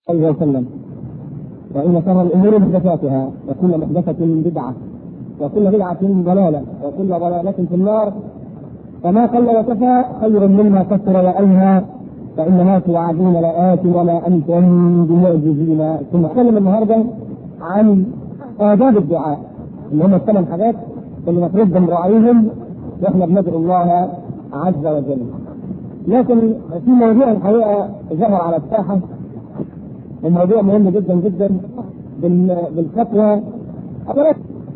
عليه وسلم وإن شر الأمور محدثاتها وكل محدثة بدعة وكل بدعة ضلالة وكل ضلالة في النار فما قل وكفى خير مما كثر وألهى فإنما توعدون لآت وما أنتم بمعجزين ثم نتكلم النهارده عن آداب الدعاء اللي هم الثمان حاجات اللي المفروض بنراعيهم واحنا بندعو الله عز وجل. لكن في موضوع الحقيقه ظهر على الساحه وموضوع مهم جدا جدا بالفتوى اولا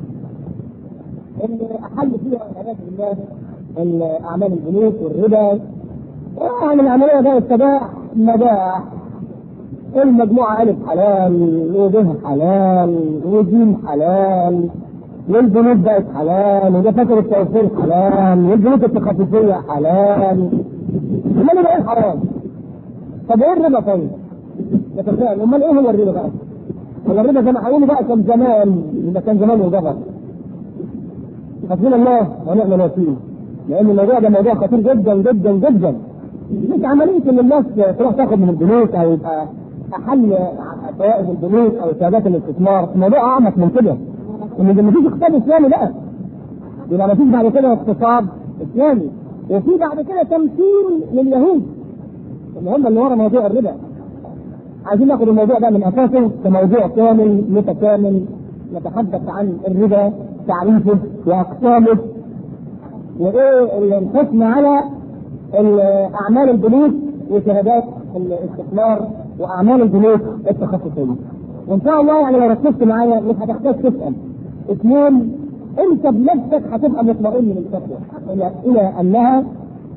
اللي احل فيها والعياذ بالله اعمال البنوك والربا يعني العمليه ده اتباع مباح المجموعة ألف حلال وب حلال وجيم حلال والبنوك بقت حلال ودفاتر التوفير حلال والبنوك التخصصية حلال امال ايه الحرام؟ طب ايه الربا طيب؟ يتساءل امال ايه هو الربا بقى؟ ولا الربا زي ما هيقولوا بقى كان زمان يبقى كان زمان وجبر حسبنا الله ونعم الوكيل لان الموضوع ده موضوع خطير جدا جدا جدا مش عمليه ان الناس تروح تاخد من البنوك او يبقى احل فوائد البنوك او سيادات الاستثمار الموضوع اعمق من كده ان ما فيش اقتصاد اسلامي بقى يبقى ما فيش بعد كده اقتصاد اسلامي وفي بعد كده تمثيل لليهود اللي هم اللي ورا موضوع الربا عايزين ناخد الموضوع ده من اساسه كموضوع كامل متكامل نتحدث عن الربا تعريفه واقسامه وايه الحكم على اعمال البنوك وشهادات الاستثمار واعمال البنوك التخصصيه. وان شاء الله يعني لو ركزت معايا مش هتحتاج تسال. اثنين انت بنفسك هتبقى مطمئن من الفتوى الى الى انها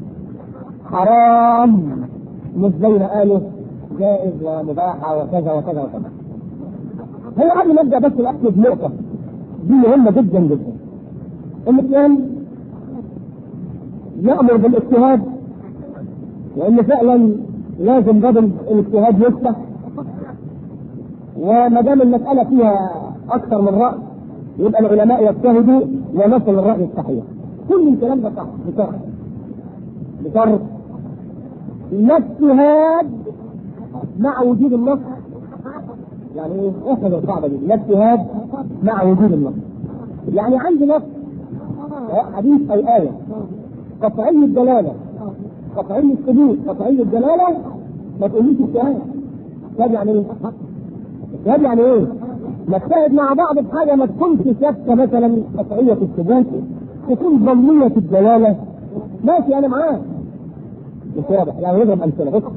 حرام مش زي ما قالوا جائز ومباحة وكذا وكذا وكذا. هو قبل ما ابدا بس الاكد نقطة دي مهمة جدا جدا. الاسلام يأمر بالاجتهاد وان فعلا لازم باب الاجتهاد يفتح وما دام المسألة فيها أكثر من رأي يبقى العلماء يجتهدوا ونصل الرأي الصحيح. كل الكلام ده صح بشرط بشرط لا اجتهاد مع وجود النص يعني ايه؟ احفظ القاعدة دي لا اجتهاد مع وجود النص. يعني عندي نص حديث أو آية قطعي الدلالة قطعي الثبوت قطعي الدلالة ما تقوليش اجتهاد اجتهاد يعني ايه؟ اجتهاد يعني ايه؟ نجتهد مع بعض في حاجه ما تكونش ثابته مثلا قطعيه الثبوت تكون ظنيه الدلاله ماشي انا معاك مش واضح يعني نضرب امثله بص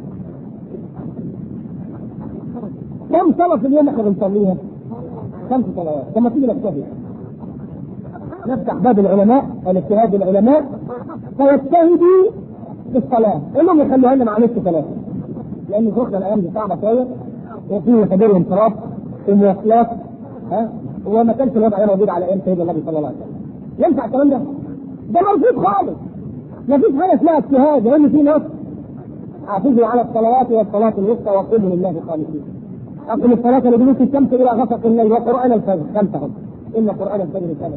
كم صلاه في اليوم احنا بنصليها؟ خمس صلوات لما تيجي نجتهد نفتح باب العلماء الاجتهاد بالعلماء فيجتهدوا في الصلاه انهم يخلوها لنا مع نصف ثلاثه لان ظروفنا الايام دي صعبه شويه وفي حضور انصراف في مواصلات ها وما كانش الوضع ده موجود على ايام سيدنا النبي صلى الله عليه وسلم ينفع الكلام ده؟ ده موجود خالص ما فيش حاجه اسمها اجتهاد لان في نص حافظوا على الصلوات والصلاه الوسطى وقوموا لله خالصين اقم الصلاه لدلوك الشمس الى غسق الليل وقران الفجر خمسه ان قران الفجر كان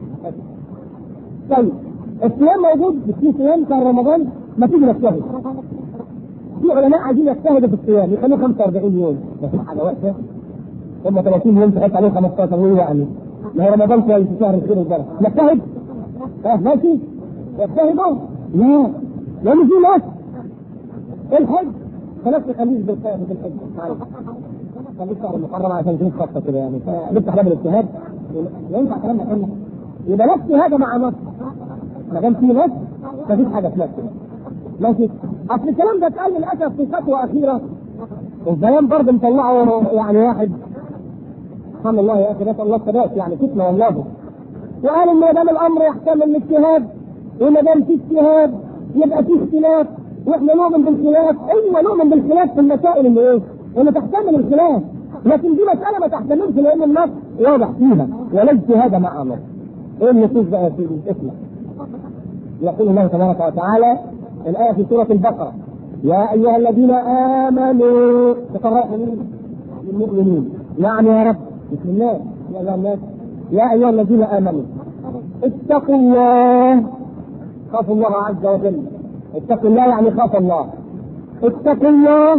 طيب الصيام موجود في صيام شهر رمضان ما تيجي نجتهد في علماء عايزين يجتهدوا في الصيام يخلوه 45 يوم بس حاجه وقفه هم 30 يوم تحط عليه 15 يوم يعني ما هو رمضان كويس شهر الخير والبركه نجتهد اه ماشي يجتهدوا لا لان في ناس الحج خلاص خليك بالخير في الحج معلش خليك شهر المحرم عشان تجيب خطه كده يعني فنفتح باب الاجتهاد ينفع كلامنا كله يبقى لا اجتهاد مع نص ما دام في نص مفيش حاجه اسمها كده ماشي اصل الكلام ده اتقال للاسف في فتوى اخيره البيان برضه مطلعه يعني واحد سبحان الله يا اخي نسال الله الثبات يعني فتنه والله وقال ان ما دام الامر يحتمل الاجتهاد وما دام في اجتهاد يبقى في اختلاف واحنا نؤمن بالخلاف ايوه نؤمن بالخلاف في المسائل اللي ايه؟ اللي تحتمل الخلاف لكن دي مساله ما تحتملش لان النص واضح فيها ولا اجتهاد مع نص ايه النصوص بقى يا سيدي؟ اسمع يقول الله تبارك وتعالى الآية في سورة البقرة يا أيها الذين آمنوا تقرأ المؤمنين يعني يا رب بسم الله يا أيها الناس يا أيها الذين آمنوا اتقوا الله خافوا الله عز وجل اتقوا الله يعني خاف الله اتقوا الله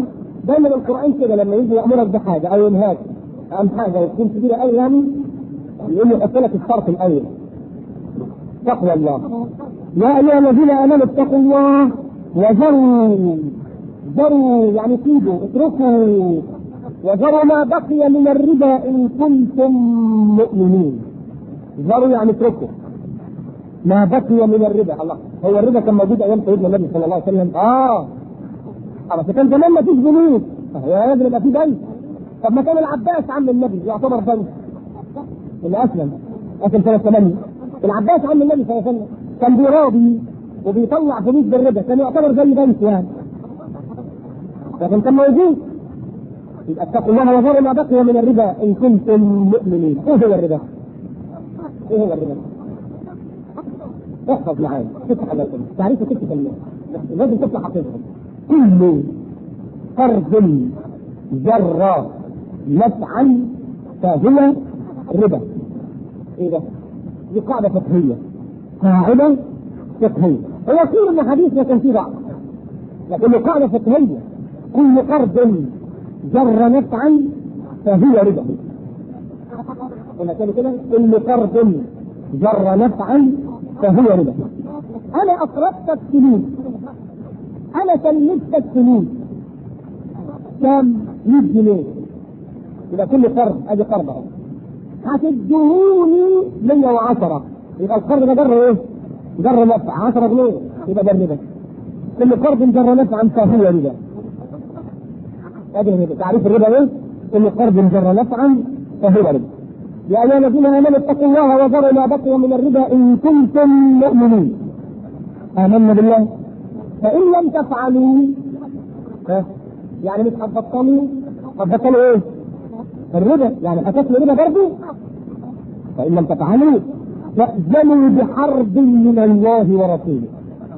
دايما القران كده لما يجي يامرك بحاجه او ينهاك عن حاجه وتكون كبيره قوي يعني يقوم يحط لك الشرط الاول تقوى الله يا ايها الذين امنوا اتقوا الله وذروا ذروا يعني سيبوا اتركوا وذروا ما بقي من الربا ان كنتم مؤمنين ذروا يعني اتركوا ما بقي من الربا الله هو الربا كان موجود ايام سيدنا النبي صلى الله عليه وسلم اه بس كان زمان ما فيش بنوك يا لازم يبقى في بنك طب ما كان العباس عم النبي يعتبر بنك اللي اسلم اسلم سنه 8 العباس عم النبي صلى الله عليه وسلم كان بيراضي وبيطلع فلوس بالربا كان يعتبر زي بنك يعني لكن كان موجود يبقى اتقوا الله وذروا ما بقي من الربا ان كنتم مؤمنين ايه هو الربا؟ ايه هو الربا؟ احفظ معايا ست حاجات تعريف ست كلمات لازم تطلع حقيقة كل قرض جر نفعا فهو ربا ايه ده؟ دي قاعدة فقهية قاعدة فقهية هو كل ان حديث كان فيه ضعف لكن قاعدة فقهية كل قرض جر نفعا فهو ربا قلنا تاني كده كل قرض جر نفعا فهو ربا انا اقرضتك فلوس انا سلمتك فلوس كام 100 جنيه يبقى كل قرض ادي قرض اهو هتديهوني 110 يبقى القرض ده جر ايه؟ جر نفع 10 جنيه يبقى ده ربا كل قرض جر نفعا فهو ربا ادي الربا تعريف الربا ايه؟ كل قرض جر نفعا فهو ربا يا ايها الذين امنوا اتقوا الله وذروا ما بقي من الربا ان كنتم مؤمنين امنا بالله فان لم تفعلوا ها؟ يعني مش هتبطلوا هتبطلوا ايه؟ الربا يعني هتاكلوا ربا برضه فان لم تفعلوا فاذنوا بحرب من الله ورسوله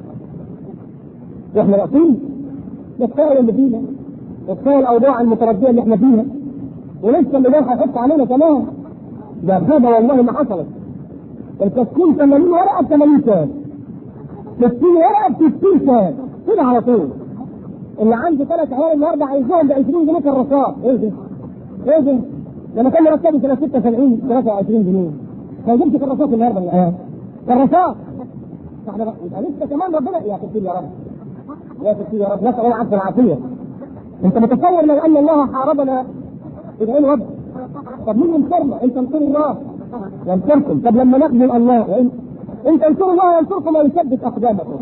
واحنا واقفين ده كفايه اللي فينا وكفايه الاوضاع المترديه اللي احنا فيها ولسه اللي جاي هيحط علينا كمان ده غابه والله ما حصلت التسكين 80 ورقه ب 80 سنه 60 ورقه ب 60 سنه كده على طول اللي عنده ثلاث عيال النهارده عايزهم ب 20 جنيه كالرصاص ايه ده؟ ايه ده؟ لما كان مرتبي سنه 76 23 جنيه ما جبت كالرصاص النهارده من العيال كالرصاص فاحنا بقى يبقى لسه كمان ربنا يا كتير يا رب يا كتير يا رب نسال الله العفو والعافيه انت متصور لو ان الله حاربنا ادعي له رب طب مين ينصرنا؟ انت انصروا الله ينصركم طب لما نخدم الله وإن ان تنصروا الله ينصركم ويثبت اقدامكم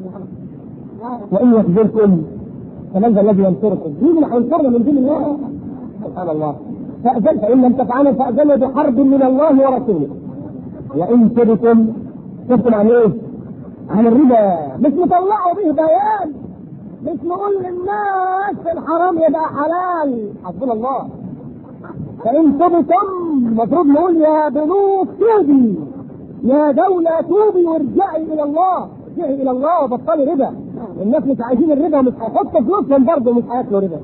وان يخذلكم فمن ذا الذي ينصركم؟ مين اللي هينصرنا من دون الله؟ سبحان الله فأذن فإن لم تفعلوا فأذنوا بحرب من الله ورسوله وإن تبتم تبتم عن إيه؟ عن الربا مش نطلعوا به بيان مش نقول للناس الحرام يبقى حلال حسبنا الله فإن تبتم المفروض نقول يا بنوك توبي يا دولة توبي وارجعي إلى الله ارجعي إلى الله وبطلي ربا الناس مش عايزين الربا ومش هيحطوا فلوسهم برضه مش هياكلوا ربا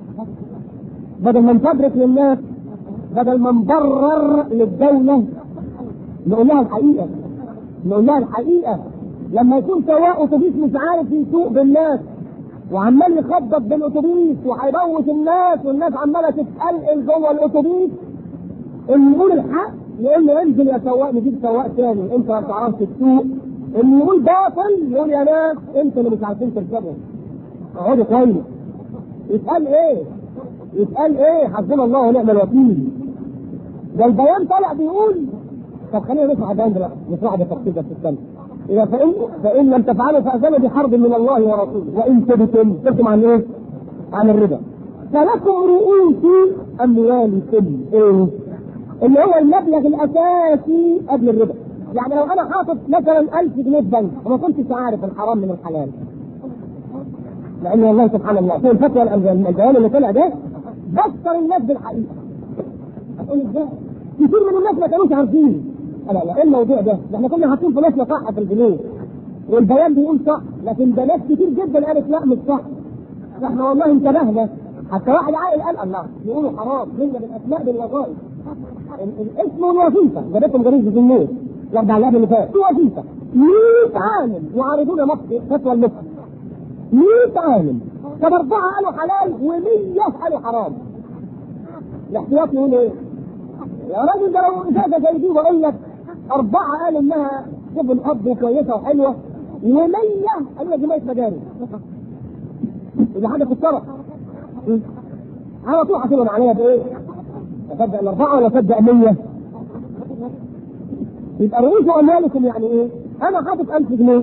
بدل ما نفبرك للناس بدل ما نبرر للدولة نقول لها الحقيقة نقول لها الحقيقة لما يكون سواق اتوبيس مش عارف يسوق بالناس وعمال يخبط بالاتوبيس وهيبوظ الناس والناس عماله تتقلقل جوه الاتوبيس اللي يقول الحق يقول له انزل يا سواق نجيب سواق تاني انت ما بتعرفش تسوق اللي يقول باطل يقول يا ناس انتوا اللي مش عارفين تركبوا اقعدوا كويس يتقال ايه؟ يتقال ايه؟ حسبنا الله ونعم الوكيل ده البيان طالع بيقول طب خلينا نسمع البيان دلوقتي نسمع بالتفصيل بس استنى إذا فإن فإن لم تفعلوا فأذنوا بحرب من الله ورسوله وإن تبتم تبتم عن إيه؟ عن الربا فلكم رؤوس أموالكم إيه؟ اللي هو المبلغ الأساسي قبل الربا يعني لو أنا حاطط مثلا 1000 جنيه في بنك وما كنتش عارف الحرام من الحلال لأن والله سبحان الله في الفتوى البيان اللي طلع ده بصر الناس بالحقيقة هتقول ازاي؟ كتير من الناس ما كانوش عارفين لا لا ايه الموضوع ده؟ ده احنا كنا حاطين فلوسنا صح في الجنيه والبيان بيقول صح لكن ده ناس كتير جدا قالت لا مش صح احنا والله انتبهنا حتى واحد عاقل قال الله يقولوا حرام منا بالاسماء بالوظائف الاسم والوظيفه جابتهم جريده في النور الاربع الايام اللي فات وظيفه 100 عالم يعارضون مصر فتوى المصر 100 عالم طب اربعه قالوا حلال و100 قالوا حرام الاحتياط يقول ايه؟ يا راجل ده لو ازازه زي دي بقول لك اربعه قالوا انها جبن اب وكويسه وحلوه و100 قالوا لك دي ميه مجاري يبقى حاجه في الطرف على طول حاسبهم عليها بايه؟ اصدق الاربعه ولا اصدق 100 يبقى رؤوس اموالكم يعني ايه؟ انا حاطط 1000 جنيه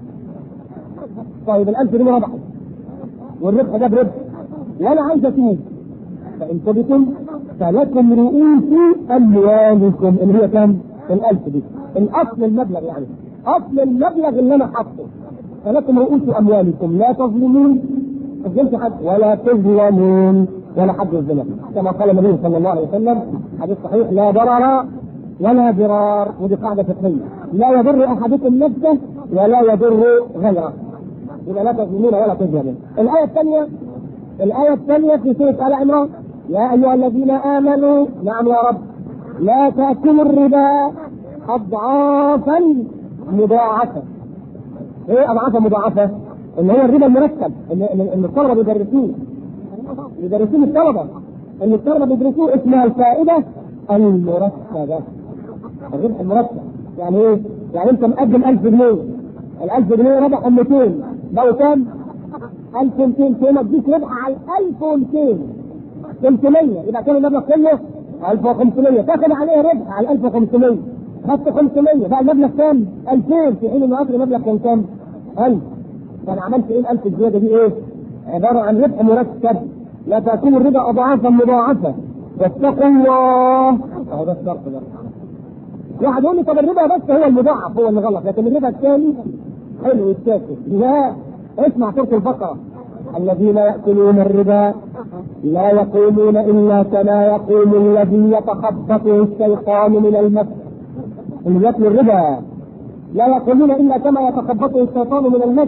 طيب ال 1000 جنيه ربحت والربح ده بربح وانا عايز اتوب فان تبتم فلكم رؤوس اموالكم اللي هي كام؟ ال1000 دي الاصل المبلغ يعني اصل المبلغ اللي انا حاطه فلكم رؤوس اموالكم لا تظلمون تظلمش حد ولا تظلمون ولا حد يظلم كما قال النبي صلى الله عليه وسلم حديث صحيح لا ضرر ولا ضرار ودي قاعده فقهيه لا يضر احدكم نفسه ولا يضر غيره يبقى لا تظلمون ولا تظلمون الايه الثانيه الايه الثانيه في سوره ال عمران يا ايها الذين امنوا نعم يا رب لا تاكلوا الربا اضعافا مضاعفه ايه اضعافا مضاعفه؟ اللي هو الربا المركب اللي, اللي الطلبه بيدرسوه يدرسوه الطلبه اللي الطلبه بيدرسوه اسمها الفائده المركبه الربح المركب يعني ايه؟ يعني انت مقدم 1000 جنيه ال 1000 جنيه ربحوا 200 بقوا كام؟ 1200 ثم تديك ربح على 1200 300 يبقى كان المبلغ كله 1500 تاخد عليه ربح على 1500 خدت 500 بقى المبلغ كام؟ 2000 في حين ان اصل المبلغ كان كام؟ 1000 فانا عملت ايه ال 1000 الزياده دي ايه؟ عباره عن ربح مركب لا تكون الربا اضعافا مضاعفه واتقوا الله اهو ده الشرط ده واحد يقول لي طب الربا بس هو المضاعف هو اللي غلط لكن الربا الثاني حلو يتاكل لا اسمع سوره البقره الذين ياكلون الربا لا يقومون الا كما يقوم الذي يتخبطه الشيطان من المس اللي ياكل الربا لا يقومون الا كما يتخبطه الشيطان من المس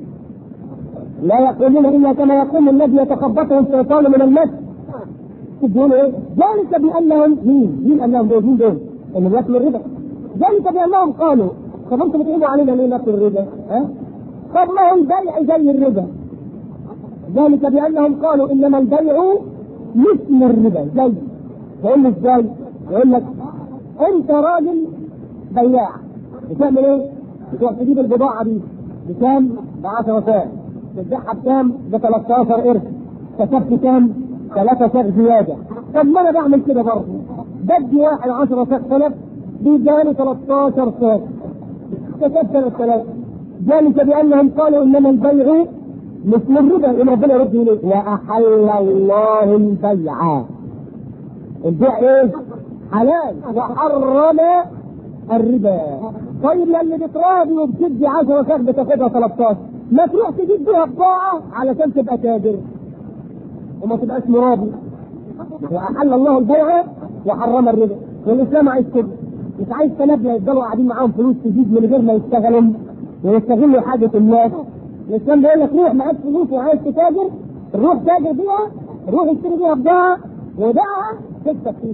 لا يقومون الا كما يقوم الذي يتخبطه الشيطان من المس تقول ايه؟ ذلك بانهم مين؟ مين انهم دول؟ مين دول؟ اللي بياكلوا الربا ذلك بانهم قالوا طب انتم بتقولوا علينا ليه ناكل الربا؟ ها؟ طب ما هو البيع زي الربا ذلك بانهم قالوا انما البيع مثل الربا زي تقول لي ازاي؟ يقول لك انت راجل بياع بتعمل ايه؟ بتروح تجيب البضاعه دي بكام؟ ب 10 ساعة تبيعها بكام؟ ب 13 قرش كسبت كام؟ 3 ساعة زيادة طب ما انا بعمل كده برضه بدي واحد 10 ساعة سلف بيجاني 13 ساعة كسبت 3000 ذلك بانهم قالوا انما البيع مثل الربا يوم ربنا يرد اليه واحل الله البيع البيع ايه؟ حلال وحرم الربا طيب للي بتراضي وبتدي 10 ساعة بتاخدها 13 ما تروح تجيب بيها بضاعة علشان تبقى تاجر وما تبقاش مرابي واحل الله البيع وحرم الربا والاسلام عايز كده مش عايز تنبيه يفضلوا قاعدين معاهم فلوس تزيد من غير ما يشتغلوا ويستغلوا حاجه الناس الاسلام بيقول لك روح معاك فلوس وعايز تتاجر روح تاجر بيها روح اشتري بيها بضاعه وبيعها تكسب فيها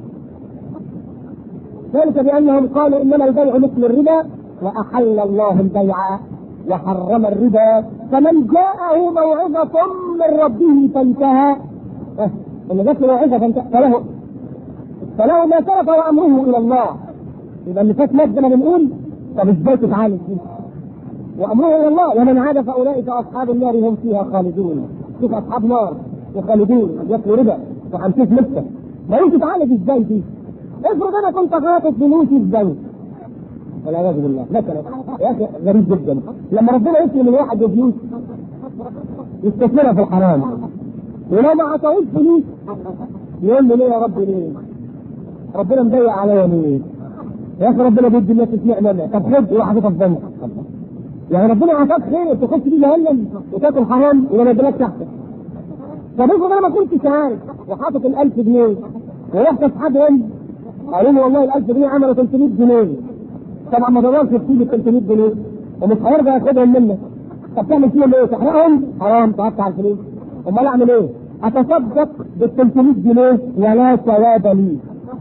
ذلك بانهم قالوا انما البيع مثل الربا واحل الله البيع وحرم الربا فمن جاءه موعظة من ربه فانتهى اللي جات له موعظة فانتهى فله فله ما سلف وامره الى الله يبقى اللي فات مات زي ما بنقول طب ازاي تتعالج دي؟ وامره الى الله ومن عاد فاولئك اصحاب النار هم فيها خالدون شوف اصحاب نار وخالدون ياكلوا ربا وهنشوف لسه ما انت تتعالج ازاي دي؟ افرض انا كنت حاطط فلوسي ازاي؟ والعياذ بالله مثلا يا اخي غريب جدا لما ربنا يسلم الواحد بفلوس يستثمرها في الحرام ولو ما عطاهوش فلوس يقول له ليه يا رب ليه؟ ربنا مضيق عليا ليه؟ يا اخي ربنا بيدي الناس تسمع لنا طب خد روح حاططها في بنك يعني ربنا عطاك خير تخش بيه جهنم وتاكل حرام وما يديلكش تحتك طب افرض انا ما كنتش عارف وحاطط ال 1000 جنيه ورحت اسحبهم قالوا لي والله ال 1000 جنيه عملوا 300 جنيه طبعا ما تقدرش تسيب ال 300 جنيه ومش هيرجع ياخدهم منك طب تعمل فيهم ايه؟ تحرقهم؟ حرام تقطع الفلوس امال اعمل ايه؟ اتصدق بال 300 جنيه ولا ثواب لي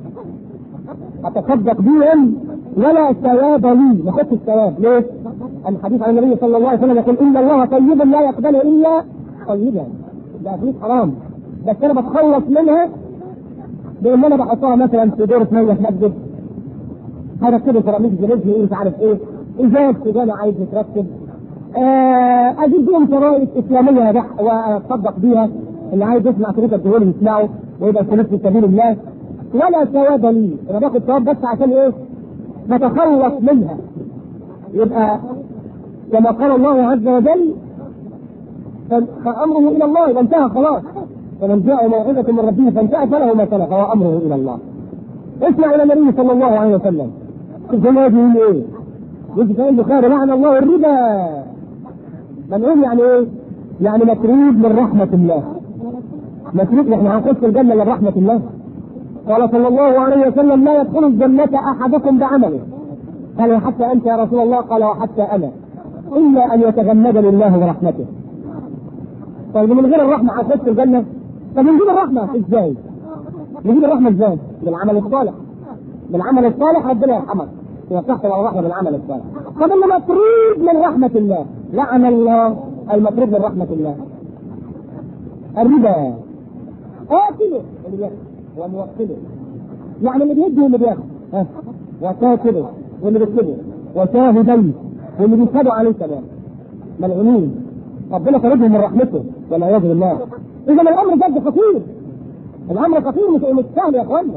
اتصدق بهم ولا ثواب لي ما خدتش الثواب ليه؟ الحديث عن النبي صلى الله عليه وسلم يقول ان الله طيب لا يقبل الا طيبا ده فلوس حرام بس انا بتخلص منها بان انا بحطها مثلا في دورة ميه في مسجد هذا كده سيراميك جريج ايه مش عارف ايه ازاز سجانة عايز يتركب آه اجيب بيهم شرايط اسلاميه بح- واتصدق بيها اللي عايز يسمع طريقه الدهون يسمعه ويبقى فلوس في سبيل الله ولا ثواب لي انا باخد ثواب بس عشان ايه؟ نتخلص منها يبقى كما قال الله عز وجل فامره الى الله اذا انتهى خلاص فمن جاء موعظه من ربه فانتهى فله ما سلف وامره الى الله اسمع الى النبي صلى الله عليه وسلم شوف الله يقول ايه يجي في البخاري لعن الله الربا منعوم يعني ايه؟ يعني مطرود من رحمة الله مطرود احنا هنخش الجنة من رحمة الله قال صلى الله عليه وسلم لا يدخل الجنة أحدكم بعمله قال حتى أنت يا رسول الله قال وحتى أنا إلا أن يتغمدني الله برحمته طيب من غير الرحمة هنخش الجنة طب نجيب الرحمة ازاي؟ نجيب الرحمة ازاي؟ بالعمل الصالح بالعمل الصالح ربنا يرحمك يصح على الرحمة بالعمل الصالح طب اللي مطرود من رحمة الله لعن الله المطرود من رحمة الله الربا آكله اللي بياخد وموكله يعني اللي بيدي واللي بياخد ها وكاتبه واللي بيكتبه وشاهديه واللي بيشهدوا عليه كمان ملعونين ربنا طردهم من رحمته والعياذ بالله اذا الامر جد خطير الامر خطير مش مش سهل يا اخوانا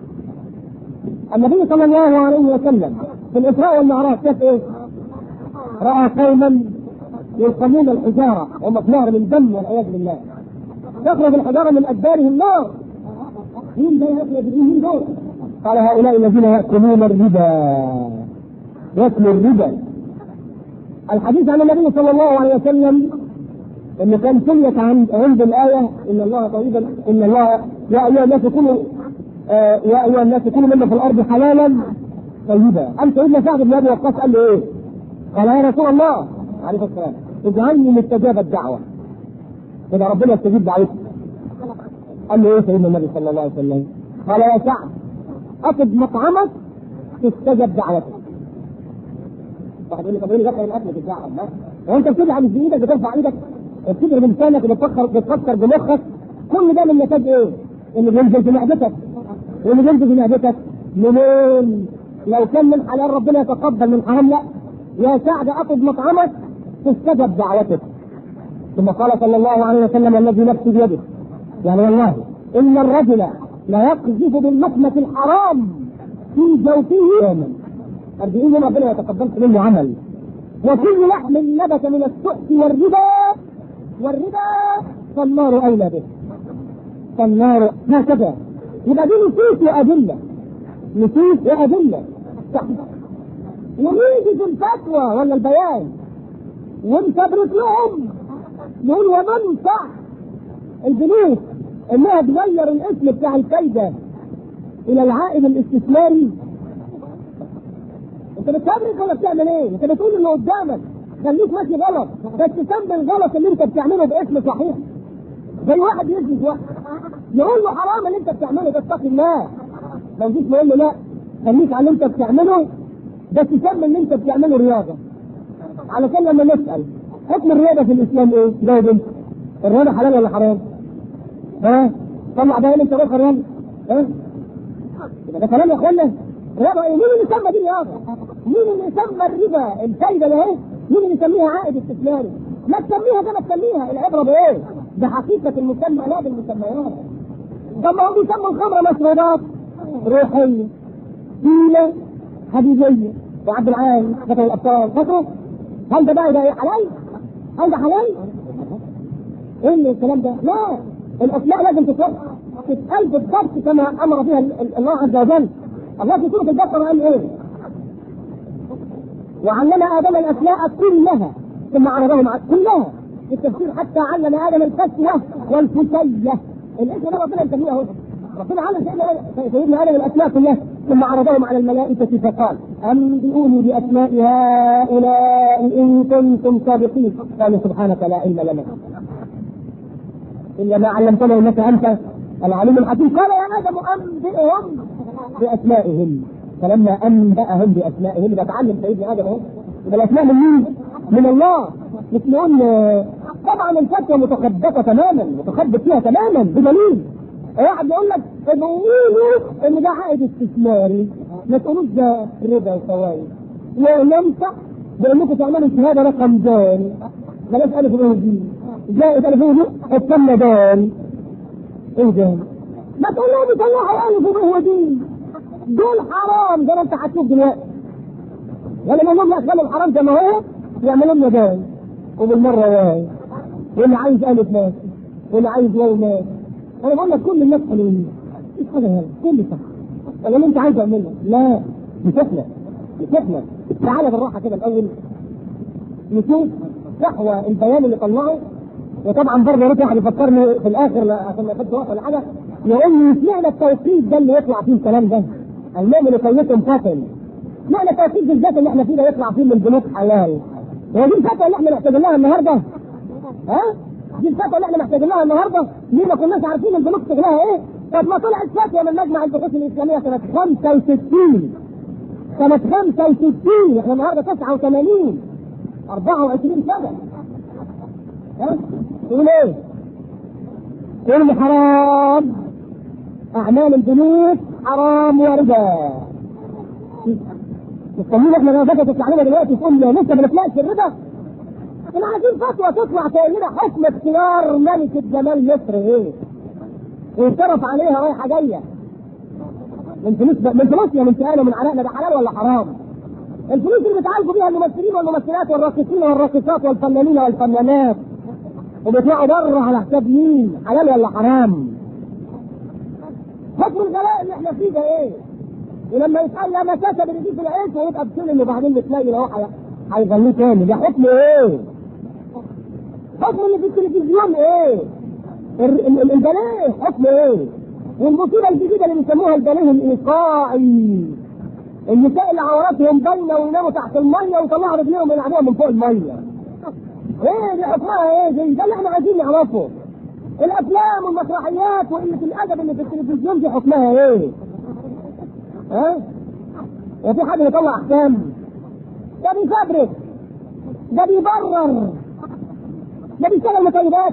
النبي صلى الله عليه وسلم في الاسراء والمعراج شاف ايه؟ راى قوما يلقمون الحجاره ومصنار من دم والعياذ بالله تخرج الحجاره من ادبارهم نار مين ده ياكل مين دول؟ قال هؤلاء الذين ياكلون الربا ياكلوا الربا الحديث عن النبي صلى الله عليه وسلم انه كان سميت عند عند الايه ان الله طيبا ان الله يا ايها الناس كونوا آه يا ايها الناس كونوا مما في الارض حلالا طيبا قام سيدنا سعد بن ابي وقاص قال له ايه؟ قال يا رسول الله عليه السلام اجعلني مستجاب الدعوه كده ربنا يستجيب دعوتي قال له ايه سيدنا النبي صلى الله عليه وسلم؟ قال يا سعد اطب مطعمك تستجب دعوتك واحد يقول لي طب ايه اللي دخل الاكل في الدعوه؟ هو انت بتدعم مش بايدك بترفع ايدك بتجري بلسانك وبتفكر بتفكر بمخك كل ده من نتاج ايه؟ اللي بينزل في معدتك واللي بينزل في معدتك منين؟ لو كان من حلال ربنا يتقبل من حرام لا يا سعد اطب مطعمك تستجب دعوتك ثم قال صلى الله عليه وسلم الذي نفسي بيده يعني والله ان الرجل لا يقذف بالمكنة الحرام في جوفه يوما أربعين يوم ربنا يتقبلش منه عمل وكل لحم نبت من السحت والربا والربا فالنار أولى به فالنار هكذا يبقى دي نصوص وأدلة نصوص وأدلة ونيجي في الفتوى ولا البيان ونثبت لهم نقول ومن صح البنوك انها تغير الاسم بتاع الفايده الى العائد الاستثماري انت بتفبرك ولا بتعمل ايه؟ انت بتقول اللي قدامك خليك ماشي غلط بس سمي الغلط اللي انت بتعمله باسم صحيح زي واحد يثبت واحد يقول له حرام اللي انت بتعمله ده اتقي الله ما نجيش نقول له لا خليك على اللي انت بتعمله بس سمي اللي انت بتعمله رياضه علشان لما نسال حكم الرياضه في الاسلام ايه؟ جاوب انت الرياضه حلال ولا حرام؟ ها؟ طلع بقى انت روح الرياضه ها؟ يبقى ده كلام يا اخوانا رياضه ايه؟ مين اللي سمى دي رياضه؟ مين اللي سمى الربا الفايده ده اهي؟ مين اللي يسميها عائد استثماري؟ ما تسميها زي ما تسميها العبره بايه؟ بحقيقه المسمى لا بالمسميات طب ما هم بيسموا الخمره مشروبات روحيه دينه حديديه وعبد العال مثل الابطال فاكره؟ هل ده بقى ده حلال؟ هل ده حلال؟ ايه اللي الكلام ده؟ لا الاسماء لازم تتوقف تتقال بالضبط كما امر بها الله عز وجل الله في سوره البقره قال ايه؟ وعلم ادم الاسماء كلها ثم عرضهم على كلها في التفسير حتى علم ادم الكسوه والفتيه الاسم ده ربنا يسميه اهو ربنا علم سيدنا سيدنا ادم الاسماء كلها ثم عرضهم على الملائكه فقال انبئوني باسماء هؤلاء ان كنتم صادقين قالوا سبحانك لا علم لنا الا ما علمتنا انك انت العليم الحكيم قال يا ادم انبئهم باسمائهم فلما انباهم باسمائهم يبقى اتعلم سيدنا ادم اهو يبقى الاسماء من مين؟ من الله مش نقول طبعا الفتوى متخبطه تماما متخبط فيها تماما بدليل واحد يقول لك بيقولوا ان ده عائد استثماري ما تقولوش ده ربا وفوائد ونمسح بانكم تعملوا شهاده رقم دال بلاش الف و دي زائد الف و دي التم دال ايه ده؟ ما تقول لهم يطلعوا الف و دي دول حرام زي ما انت هتشوف دلوقتي يعني لهم يشغلوا الحرام زي ما هو يعملوا لنا دال وبالمره واي واللي عايز الف ماشي واللي عايز واو ماشي انا بقول لك كل الناس حلوين مفيش حاجه هنا كل صح ولا اللي انت عايز اعمله لا مش احنا مش احنا تعالى بالراحه كده الاول نشوف صحوى البيان اللي طلعه وطبعا برضه يا ريت واحد يفكرني في الاخر عشان ما ياخدش وقت ولا حاجه يقول لي اشمعنى التوقيت ده اللي يطلع فيه الكلام ده؟ المؤمن قيتهم قاتل اشمعنى التوقيت بالذات اللي احنا فيه ده يطلع فيه من البنوك حلال؟ هو دي الفتوى اللي احنا محتاجين لها النهارده؟ ها؟ دي الفتوى اللي احنا محتاجين لها النهارده؟ ليه ما كناش عارفين البنوك شغلها ايه؟ طب ما طلعت فتوى من مجمع البحوث الاسلاميه سنه 65 سنة 65 احنا النهارده 89 24 سنة ها؟ تقول ايه؟ تقول لي حرام أعمال البنوك حرام وربا مستنيين احنا لو فاتت التعليمة دلوقتي تقول لي لسه ما نطلعش الربا احنا عايزين فتوى تطلع تقول لنا حكم اختيار ملكة جمال مصر ايه؟ ويصرف عليها رايحة جاية من فلوس من فلوسنا من سؤال ومن عرقنا ده حلال ولا حرام؟ الفلوس اللي بيتعالجوا بيها الممثلين والممثلات والراقصين والراقصات والفنانين والفنانات وبيطلعوا بره على حساب مين؟ حلال ولا حرام؟ حكم الغلاء اللي احنا فيه ده ايه؟ ولما يسأل لا مساسة بنجيب العيش ويبقى بسلم وبعدين بتلاقي لو هيغنيه تاني ده حكم ايه؟ حكم اللي في التلفزيون ايه؟ البلاء حكم ايه؟ والمصيبه الجديده اللي بيسموها البلاء الايقاعي النساء اللي عوراتهم باينه ويناموا تحت الميه ويطلعوا رجليهم يلعبوها من فوق الميه ايه دي حكمها ايه دي ده اللي احنا عايزين نعرفه الافلام والمسرحيات وقله الادب اللي في التلفزيون دي حكمها ايه؟ ها؟ أه؟ وفي حد يطلع احكام ده بيفبرك ده بيبرر ده بيشتغل مطيبات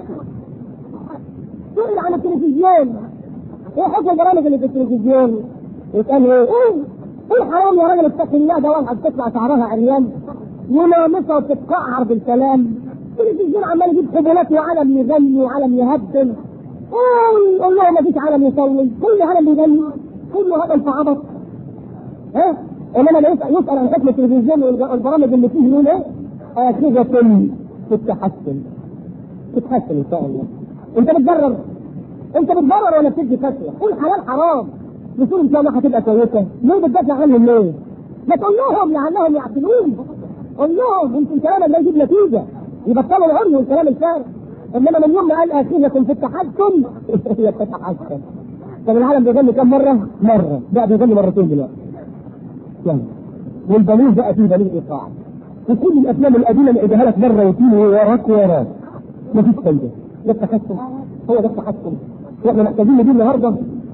سئل عن التلفزيون ايه حكم البرامج اللي في التلفزيون؟ يسأل ايه؟ ايه؟ ايه حرام يا راجل اتق الله ده واحد تطلع شعرها عريان ونامصه وتتقعر بالكلام التلفزيون عمال يجيب حبولات وعلم يغني وعلم يهبل ايه يقول لهم ما فيش علم يصلي كل علم يغني كله هبل في عبط ها؟ انما يسأل, يسأل عن حكم التلفزيون والبرامج اللي فيه يقول ايه؟ آخذة في التحسن تتحسن ان شاء الله انت بتبرر انت بتبرر ولا بتدي فتوى قول حلال حرام بتقول ان شاء الله هتبقى كويسه ليه بتدافع عنهم ليه؟ ما تقول لهم لعلهم يعقلون قول لهم يمكن كلامك ده يجيب نتيجه يبطلوا العري والكلام الفارغ انما من يوم ما قال اخيكم في التحسن هي بتتحسن طب العالم بيغني كم مره؟ مره بقى بيغني مرتين دلوقتي يعني والبليغ بقى فيه بليغ ايقاع وكل الافلام القديمه اللي اديها لك مره واتنين وراك وراك مفيش فايده ده التحسن هو ده التحسن واحنا محتاجين دي النهارده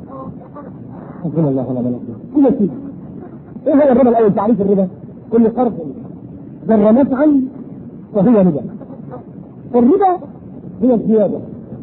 حسبنا الله ونعم الوكيل كده كده ايه هو الربا الاول تعريف الربا؟ كل قرض جر نفعا فهو ربا الربا هي الزياده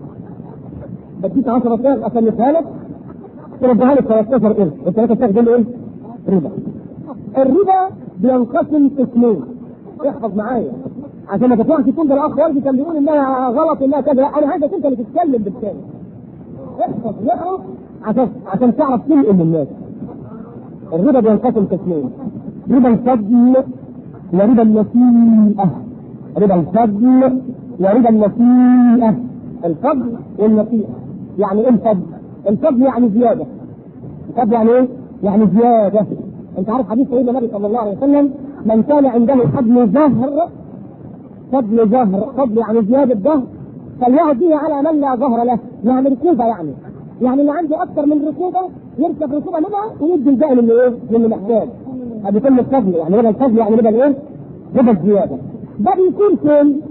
بديك 10 قرض اسلفها لك تردها لك 13 قرض الثلاثه تاخد ايه؟ ربا الربا بينقسم قسمين احفظ معايا عشان ما تطلعش تقول ده الاخ والدي كان بيقول انها غلط انها كذا انا عايزك انت اللي تتكلم بالكلمه احفظ واعرف عشان عشان تعرف تنقل للناس الربا بينقسم قسمين ربا الفضل وربا النسيئة ربا الفضل وربا النسيئة الفضل والنسيئة يعني ايه الفضل؟ الفضل يعني زيادة الفضل يعني ايه؟ يعني زيادة انت عارف حديث سيدنا النبي صلى الله عليه وسلم من كان عنده فضل زهر فضل زهر فضل يعني زيادة ظهر فليهديه على من لا ظهر له يعني ركوبة يعني يعني اللي عنده أكثر من ركوبة يركب ركوبة منها ويدي الباقي للي إيه؟ للي محتاج هذا كل الفضل يعني ربا الفضل يعني ربا الإيه؟ ربا الزيادة ده بيكون فين؟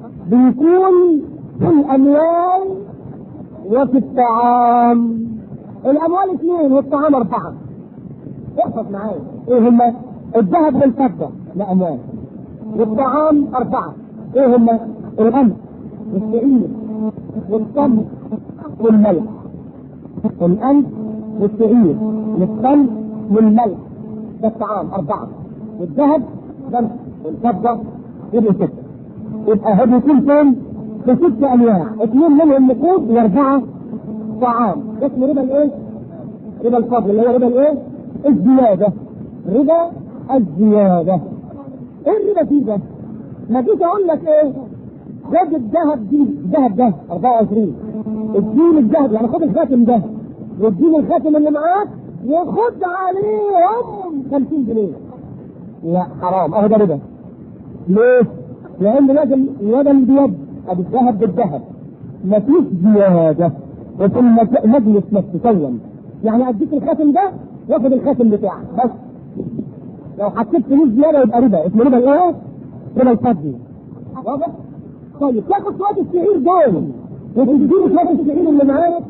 بيكون في الأموال وفي الطعام الأموال اثنين والطعام أربعة احفظ معايا إيه هما؟ الذهب والفضة لا أموال والطعام أربعة إيه هما؟ الغنم والشعير والصمت والملح الأنف والشعير والصمت والملح ده الطعام أربعة والذهب خمسة والفضة يبقوا ستة يبقى هذه يكون فين؟ في ست أنواع اثنين منهم نقود وأربعة طعام اسمه ربا الإيه؟ ربا الفضل اللي هو ربا الإيه؟ الزيادة ربا الزيادة ايه الربا فيه ده؟ ما جيت اقول لك ايه؟ خد الذهب دي الذهب ده 24 اديني الذهب يعني خد الخاتم ده واديني الخاتم اللي معاك وخد عليهم 50 جنيه لا حرام اهو ده ربا ليه؟ لان لازم يدا بيد ادي الذهب بالذهب مفيش زياده وفي المجلس نفسه سويا يعني اديك الخاتم ده واخد الخاتم بتاعك بس لو حطيت فلوس زياده يبقى ربا اسمه ربا الايه؟ ربا الفضل واضح؟ طيب تاخد شويه الشعير دول وتديله شويه الشعير اللي معاك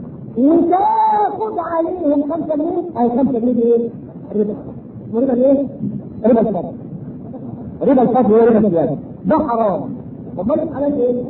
وتاخد عليهم 5 جنيه او 5 جنيه ايه؟ ربا ربا الايه؟ ربا الفضل ربا الفضل وربا الزياده ده حرام امال الحلال ايه؟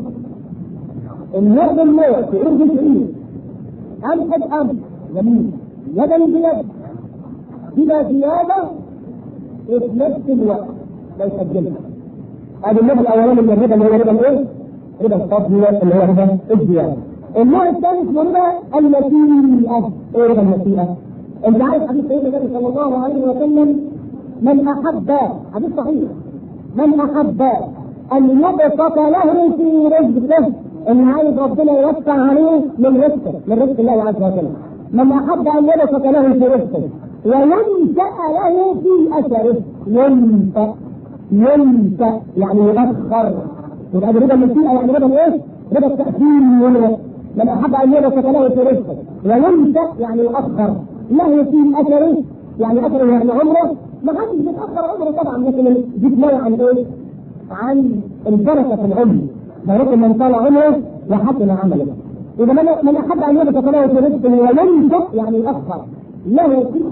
النوع بالنوع شعير بالشعير امحد امح جميل يدا بيد بلا زياده في نفس الوقت لا يسجلها هذا النوع الاولاني من الربا اللي هو ربا الايه؟ ربا الفضل اللي هو ربا الزياده. النوع الثاني اسمه ربا النسيئه، ايه ربا النسيئه؟ انت عارف حديث سيدنا النبي صلى الله عليه وسلم من احب حديث صحيح من احب ان يبسط له في رزقه ان عايز ربنا يوسع عليه من رزقه من رزق الله عز وجل من احب ان يبسط له في رزقه وينشأ له في اثره ينشأ ينشأ يعني يؤخر يبقى ربا النسيئة يعني ربا ايه؟ ربا التأخير من من أحب أن يبسط له في رزقه وينشأ يعني يؤخر له في أثره يعني أثره يعني عمره ما حدش بيتأخر عمره طبعا لكن دي كناية عن ايه؟ عن البركة في العمر فيقول من طال عمره وحسن عمله إذا من من أحب أن يبسط له في رزقه وينشأ يعني يؤخر له في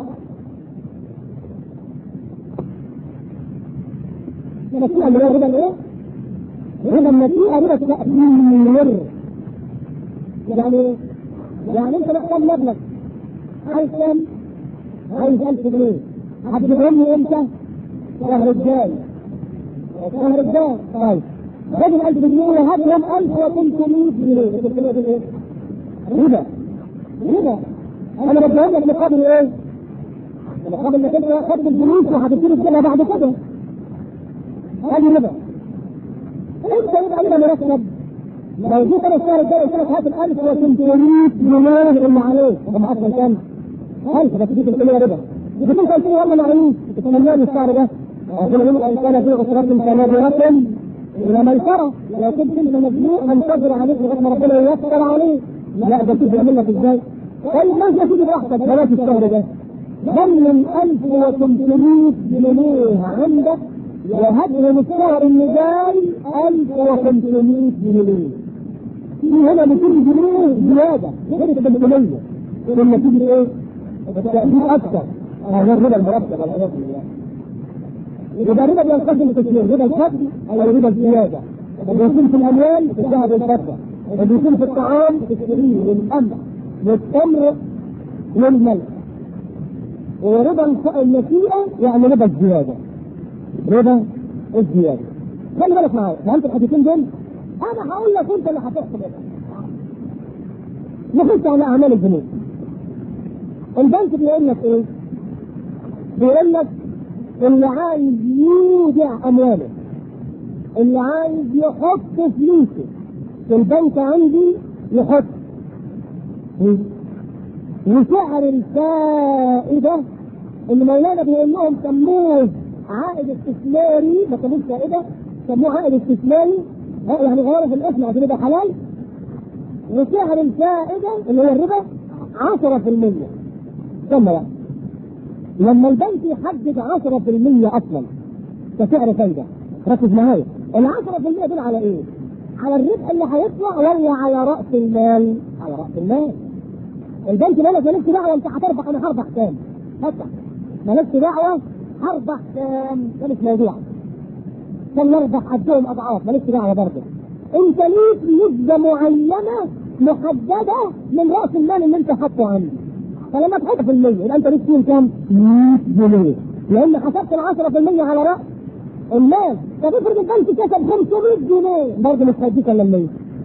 النسيئة اللي هو ربا الايه؟ ربا النسيئة ربا التأثير يعني يعني انت محتاج مبلغ عايز كام؟ عايز 1000 جنيه هتجيبهم لي امتى؟ شهر الجاي شهر الجاي طيب راجل 1000 جنيه وهات لهم 1300 جنيه 300 جنيه ربا ربا انا بديهم لك مقابل ايه؟ مقابل انك انت خدت الفلوس وهتبتدي تجيبها بعد كده هذه ربا انت يبقى لنا مرتب لو جيت انا الشهر الجاي قلت لك هات ال 1300 جنيه اللي عليك هم اصلا كام؟ 1000 بس دي 300 ربا بس انت قلت لي والله معيش تتمنى لي الشهر ده ربنا يقول الانسان في عسرة فنادرة الى ميسرة لو كنت انت مزنوق هنتظر عليك لغايه ما ربنا ييسر عليك لا ده كيف يعمل لك ازاي؟ طيب ما انت تيجي براحتك بلاش الشهر ده ضمن 1300 جنيه عندك وهدهم الشهر اللي جاي 1500 جنيه في هنا 200 جنيه زياده غير التمثيليه ثم تيجي ايه؟ التأثير اكثر غير ربا المرتب والعياذ بالله يبقى ربا بينقسم قسمين ربا الفضل او ربا الزياده اللي يكون في الاموال في الذهب والفضه اللي يكون في الطعام في السرير والقمح والتمر والملح وربا النسيئه يعني ربا الزياده ربا الزياده خلي بالك معايا فهمت الحديثين دول؟ انا هقول لك انت اللي هتحكم نخش على اعمال البنوك البنك بيقول لك ايه؟ بيقول لك اللي عايز يودع امواله اللي عايز يحط فلوسه في البنك عندي يحط وسعر الفائدة اللي مولانا بيقول لهم سموه عائد استثماري ما سموش فائدة سموه عائد استثماري يعني غيروا في الاسم عشان يبقى حلال وسعر الفائدة اللي هو الربا 10% ثم بقى لما البنك يحدد 10% اصلا كسعر فايدة ركز معايا ال 10% دول على ايه؟ على الربح اللي هيطلع ولا على رأس المال؟ على رأس المال البنك مالك مالكش دعوة انت هتربح انا هربح كام؟ هدفع مالكش دعوة هربح كام؟ ده مش موضوع كان نربح قدهم اضعاف مالكش دعوة برضه انت ليك نسبه معينه محدده من راس المال اللي انت حاطه عندك فلما تحط في المية يبقى انت ليك فيهم كام؟ 100 جنيه لان حسبت ال 10% على راس المال طب افرض البنك كسب 500 جنيه برضه مش هيديك الا 100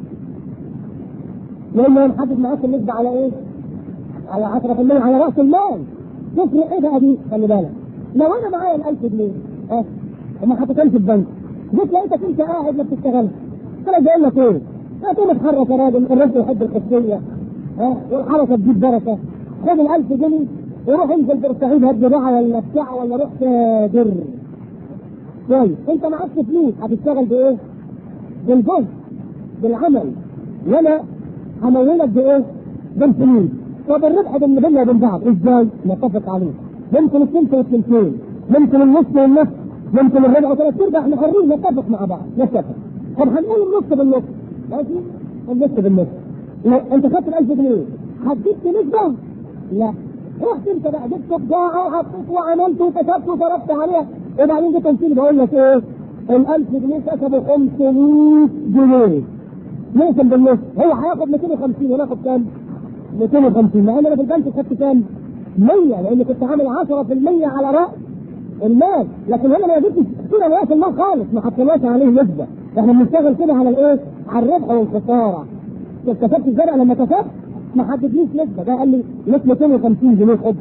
لان هو محدد معاك النسبه على ايه؟ على 10% على راس المال تفرق ايه بقى دي؟ خلي بالك لو انا معايا ال 1000 جنيه اه وما حطيتهمش في البنك جيت لقيتك انت قاعد ما بتشتغلش طلع جاي لك ايه؟ هتقوم اتحرك يا راجل الراجل يحب الخصوصيه ها والحركه تجيب بركه خد ال 1000 جنيه وروح انزل بورسعيد هات بضاعه ولا بتاع ولا روح در كويس انت معكش فلوس هتشتغل بايه؟ بالجهد بالعمل وانا همولك بايه؟ بالفلوس وبالربح اللي بيننا وبين بعض ازاي؟ نتفق عليه ممكن الثلث والثلثين ممكن النصف والنصف ممكن الربع وثلاث ارباع احنا حرين نتفق مع بعض نتفق طب هنقول النص بالنص ماشي؟ النص بالنص لو انت خدت ال 1000 جنيه حددت نسبه؟ لا رحت انت بقى جبت بضاعه وحطيت وعملت وكتبت وصرفت عليها وبعدين جيت قلت لي بقول لك ايه؟ ال 1000 جنيه كسبوا 500 جنيه نقسم بالنص هو هياخد 250 وناخد كام؟ 250 مع ان انا في البنك خدت كام؟ 100 لان كنت عامل 10% على راس المال لكن هنا ما جبتش كده راس المال خالص ما حطيناش عليه نسبه احنا بنشتغل كده على الايه؟ على الربح والخساره كسبت الزرع لما كسبت ما حددليش نسبه ده قال لي ليك 250 جنيه خد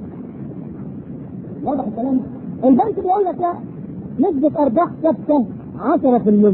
واضح الكلام؟ البنك بيقول لك لا نسبه ارباح ثابته 10%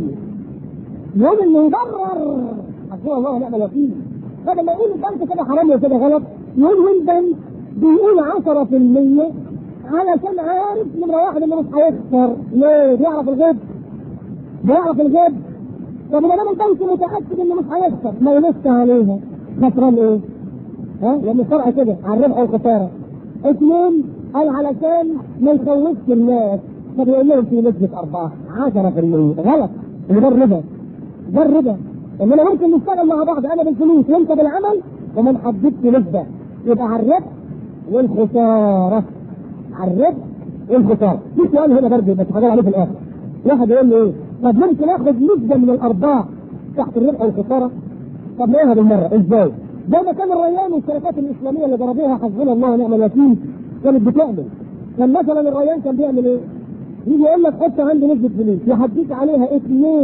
يقول انه يبرر حسبنا الله ونعم الوكيل بدل ما يقول البنك كده حرام وكده غلط يقول البنك بيقول 10% علشان عارف نمرة واحد انه مش هيخسر ليه؟ بيعرف الغيب بيعرف الغيب طب ما دام البنك متأكد انه مش هيخسر ما ينص عليها خسران ايه؟ ها؟ لأن الشرع كده على الربح والخسارة اثنين قال علشان ما يخوفش الناس فبيقول لهم في نسبة أرباح 10% غلط اللي ده الربا ده الربا اننا ممكن نشتغل مع بعض انا بالفلوس وانت بالعمل وما نحددش نسبة يبقى على الربح والخسارة على الربح والخسارة في سؤال هنا برضه بس هجاوب عليه في الآخر واحد يقول لي ايه؟ طب ممكن اخد نسبة من الأرباح تحت الربح والخسارة؟ طب نقولها بالمرة ازاي؟ زي ما كان الريان والشركات الإسلامية اللي ضربوها حسبنا الله ونعم الوكيل كانت بتعمل كان مثلا الريان كان بيعمل ايه؟ يجي يقول لك حط عندي نسبة فلوس يحديك عليها 2%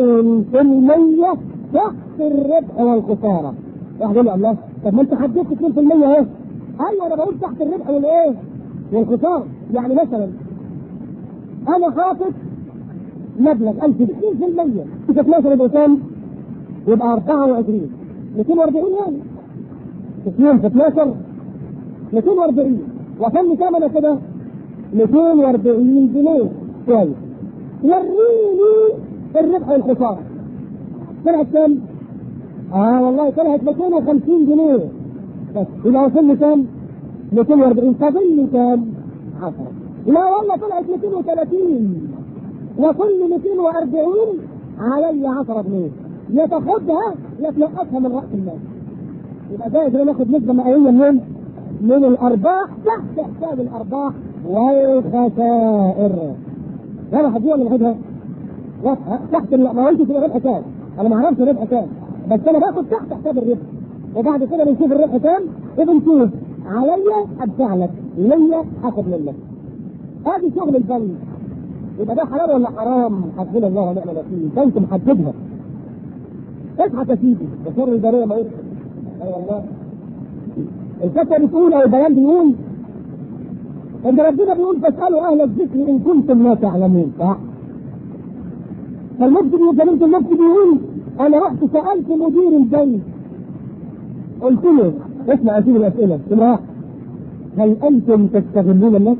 تحت الربح والخسارة واحد يقول لي الله طب ما انت حددت 2% اهي ايوه انا بقول تحت الربح والايه؟ والخسارة يعني مثلا انا حاطط مبلغ 1000 جنيه 2% في 12 يبقى كام؟ يبقى 24 240 يعني 2 في 12 240 وصلني كام انا كده؟ 240 جنيه كويس وريني الربح والخساره طلعت كام؟ اه والله طلعت 250 جنيه بس يبقى وصل لي كام؟ 240 فاضل لي كام؟ 10 لا والله طلعت 230 وكل 240 علي 10 جنيه يا تاخدها يا تنقصها من راس المال يبقى ده كده ناخد نسبه مئويه منين؟ من الارباح تحت حساب الارباح والخسائر انا هدي ولا ناخدها؟ واضحه تحت ما قلتش الربح كام انا ما اعرفش الربح كام بس انا باخد تحت حساب الربح وبعد كده بنشوف الربح كام وبنشوف عليا ادفع لك ليا اخد منك هذه شغل البنك يبقى ده حلال ولا حرام؟ حسبنا الله ونعم الوكيل البنك محددها اضحك يا سيدي بشر البريه ما يضحك اي والله الفتوى بتقول او البيان بيقول ان ربنا بيقول فاسالوا اهل الذكر ان كنتم لا تعلمون صح؟ فالمفتي بيقول كلمه المفتي بيقول انا رحت سالت مدير البنك قلت له اسمع اسيب الاسئله نمره هل انتم تستغلون الناس؟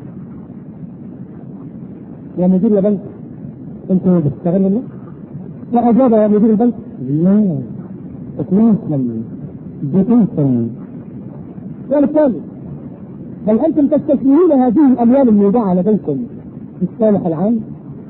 يا مدير يا بنك انتوا بتستغلوا الناس؟ فأجاب يا مدير البنك لا اطلاقا بطاقا السؤال الثاني هل انتم تستثمرون هذه الاموال المودعه لديكم في الصالح العام؟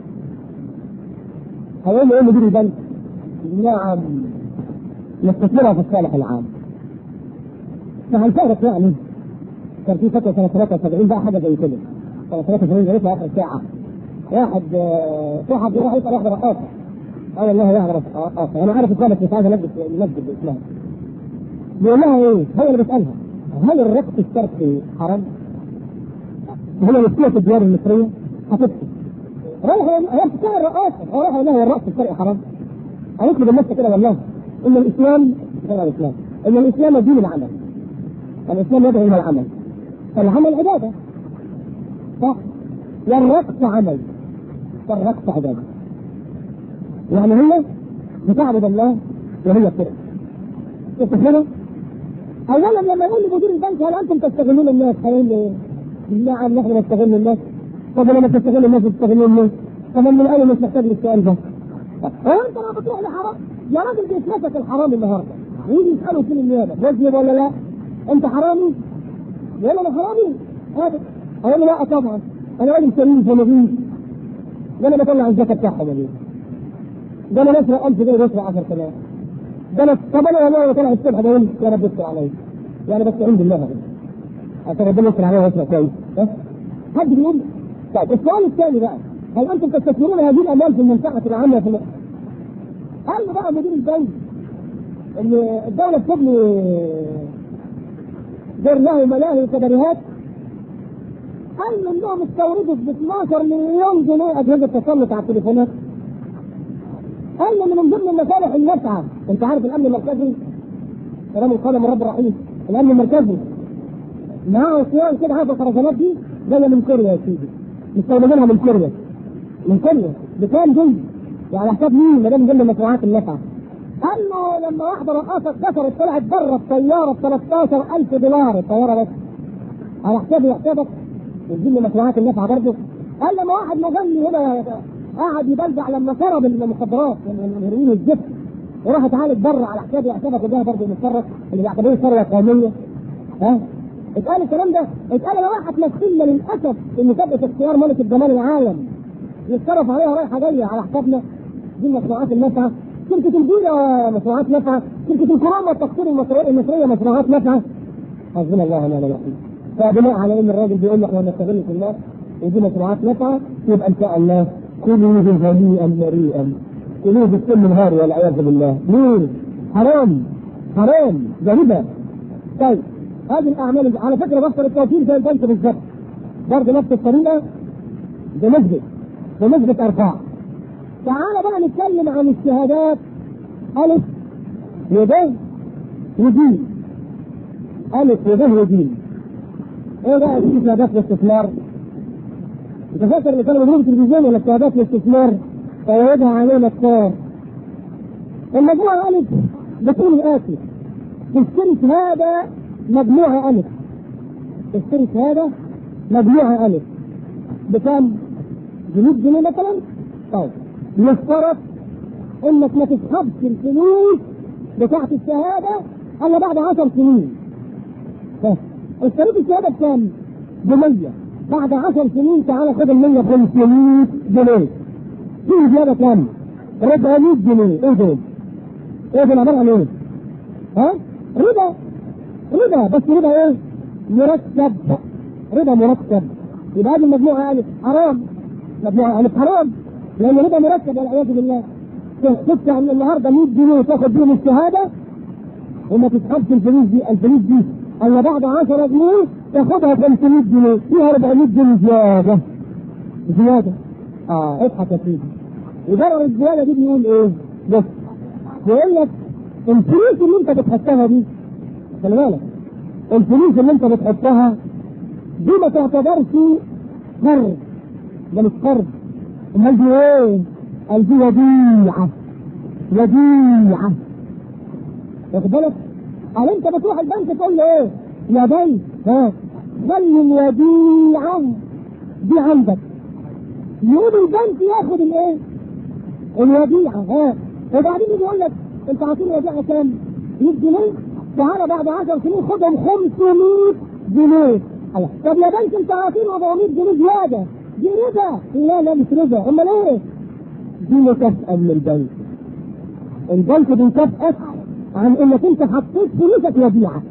هيقول ايه مدير البنك؟ نعم نستثمرها في الصالح العام فهل تعرف يعني كان في فتره سنه 73 بقى حاجه زي كده سنه 73 قريتها اخر ساعه واحد صاحب يروح يسال واحده رقاصه اه والله يعرف اه اه انا عارف اخوانك مش عايز انجد المسجد باسمها بيقول لها ايه؟ هي اللي بتسالها هل الرقص الشرقي حرام؟ هي مشكله الديار المصريه هتبكي رايحه هي بتشتغل رقاصه هو رايحه لها الرقص الشرقي حرام قالت لي بالنص كده والله ان الاسلام الاسلام ان الاسلام دين العمل الاسلام يدعو الى العمل فالعمل عباده صح والرقص عمل والرقص عباده يعني هي بتعبد الله وهي بترقص شفت كده؟ اولا لما يقول لمدير البنك هل انتم تستغلون الناس؟ هيقول لي ايه؟ نعم نحن نستغل الناس طب لما تستغل الناس تستغلون الناس طب من الاول مش محتاج للسؤال ده هو انت لما بتروح لحرام يا راجل بيتمسك الحرام النهارده ويجي يسالوا فين النيابه مذنب ولا لا؟ انت حرامي؟ يقول انا حرامي؟ هذا اقول له لا طبعا انا راجل سليم في نظيف ده انا بطلع الزكاه بتاعهم يا ده انا بسرق 1000 جنيه بسرق 10000 ده انا طب انا والله طلع الصبح بقول يا رب استر عليا يعني بس عند الله عشان ربنا يستر عليا ويسرق كويس حد بيقول طيب السؤال الثاني بقى هل انتم تستثمرون هذه الاموال في المنفعه العامه في قال له بقى مدير البنك ان الدوله بتبني دير له ملاهي وكباريهات قال له انهم استوردوا ب 12 مليون جنيه اجهزه تسلط على التليفونات قال له من ضمن المصالح النافعه انت عارف الامن المركزي كلام القادم الرب الرحيم الامن المركزي معاه صيام كده عارف الخرسانات دي جايه من كوريا يا سيدي مستوردينها من كوريا من كوريا بكام دي؟ يعني حساب مين ما دام ضمن المشروعات النافعه قال له لما واحده رقاصه كسرت طلعت بره الطياره ب 13000 دولار الطياره بس على حسابي وحسابك وتجيب مشروعات النافعه برضه قال لما واحد مغني هنا قاعد يبلع لما شرب المخدرات الهيروين والزفت وراح اتعالج بره على حسابي وحسابك وده برضه متفرج اللي بيعتبروه ثروه قوميه ها اتقال الكلام ده اتقال لو واحد مثلنا للاسف في مسابقه اختيار ملك الجمال العالم يتصرف عليها رايحه جايه على حسابنا دي المشروعات النافعه شركة البيئة مشروعات نافعة، شركة الكرامة والتقصير المصرية مشروعات نافعة. حسبنا الله ونعم الوكيل. فبناء على ان الراجل بيقول احنا نستغل في الناس ودي مشروعات نافعة يبقى ان شاء الله كلوا هنيئا مريئا. كلوا بالسم الهار والعياذ بالله. ليه؟ حرام حرام ده ربا. طيب هذه الاعمال على فكره بفطر التوفير زي البنك بالظبط. برضه نفس الطريقه بنسبه بنسبه ارقام. تعال بقى نتكلم عن الشهادات ألف وب وجيم ألف وب وجيم إيه بقى دي شهادات الاستثمار؟ أنت فاكر اللي كانوا بيجيبوا تلفزيون ولا شهادات الاستثمار فوائدها علينا كتار المجموعة ألف بتقول الآتي تشتري شهادة مجموعة ألف تشتري شهادة مجموعة ألف بكام؟ ب 100 جنيه مثلا؟ طيب يشترط انك ما تسحبش الفلوس بتاعت الشهادة الا بعد 10 سنين. بس اشتريت الشهادة بكام؟ ب 100 بعد 10 سنين تعالى خد ال 100 ب 500 جنيه. في زيادة كام؟ 400 جنيه، ايه دول؟ ايه دول عبارة عن ايه؟ ها؟ ربا ربا بس ربا ايه؟ مرتب ربا مرتب يبقى هذه المجموعة ألف حرام مجموعة ألف حرام لان ربا مرتب والعياذ بالله تدفع النهارده 100 جنيه وتاخد بيهم الشهاده وما تسحبش الفلوس دي الفلوس دي الا بعد 10 جنيه تاخدها 500 جنيه فيها 400 جنيه زياده زياده اه اضحك يا سيدي وضرر الزياده دي بيقول ايه؟ بص بيقول لك الفلوس اللي انت بتحطها دي خلي بالك الفلوس اللي انت بتحطها دي ما تعتبرش قرض ده مش قرض امال دي ايه؟ قال دي وديعة وديعة واخد بالك؟ قال انت بتروح البنك تقول له ايه؟ يا بنك ها خلي الوديعة دي عندك يقوم البنك ياخد الايه؟ الوديعة ها وبعدين يجي يقول لك انت عاطيني وديعة كام؟ 100 جنيه تعالى بعد 10 سنين خدهم 500 جنيه طب يا بنك انت عاطيني 400 جنيه زيادة دي ربا لا لا مش ربا امال ايه؟ دي مكافأة من البنك البنك بيكافئك عن انك انت حطيت فلوسك وديعة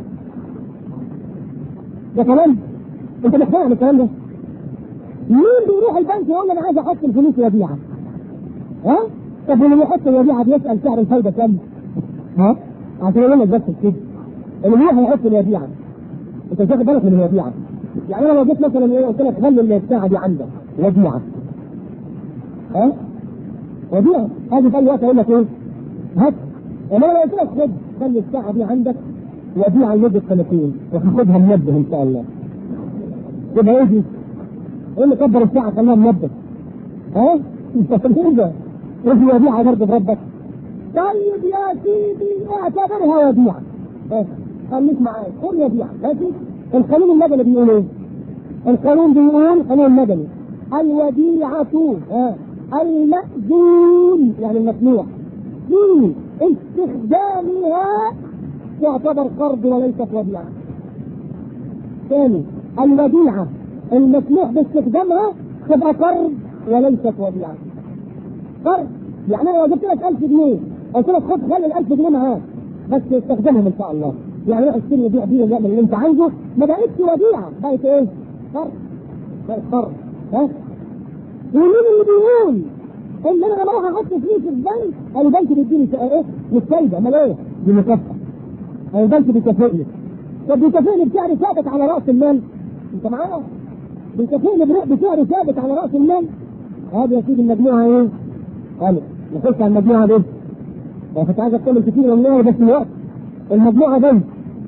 ده كلام انت مش فاهم الكلام ده مين بيروح البنك يقول انا عايز احط الفلوس وديعة ها طب اللي يحط الوديعه بيسال سعر الفايده كام؟ ها؟ عشان اقول لك بس كده اللي هو هيحط الوديعه انت مش واخد بالك من الوديعه يعني انا لو جيت مثلا ايه قلت لك خلي الساعه دي عندك وديعه ها؟ وديعه هذه في اي وقت اقول لك ايه؟ هات انما لو قلت لك خد خلي الساعه دي عندك وديعه لمده سنتين وهاخدها منبه ان شاء الله يبقى ايه دي؟ ايه اللي كبر الساعه خلاها منبه؟ ها؟ انت كده ايه وديعه برضه بربك؟ طيب يا سيدي اعتبرها وديعه بس خليك معايا خد وديعه ماشي؟ القانون المدني بيقول ايه؟ القانون بيقول قانون المدني الوديعة ها المأذون يعني المسموح في استخدامها تعتبر قرض وليست وديعة. ثاني الوديعة المسموح باستخدامها تبقى قرض وليست وديعة. قرض يعني انا لو جبت لك 1000 جنيه قلت لك خد خلي ال 1000 جنيه معاك بس استخدمهم ان شاء الله. يعني روح اشتري وديعة دي من اللي انت عايزه ما بقتش وديعة بقت ايه؟ قرض بقت قرض ها؟ ومين اللي بيقول ان انا لما اروح احط فلوس في البنك البنك بيديني ايه؟ مش فايده امال ايه؟ دي مكافاه البنك بيكافئني طب بيكافئني بسعر ثابت على راس المال انت معايا؟ بيكافئني بسعر ثابت على راس المال هذه يا سيدي المجموعه ايه؟ قالوا نخش على المجموعه دي انا كنت عايز اتكلم كتير والله بس الوقت المجموعه دي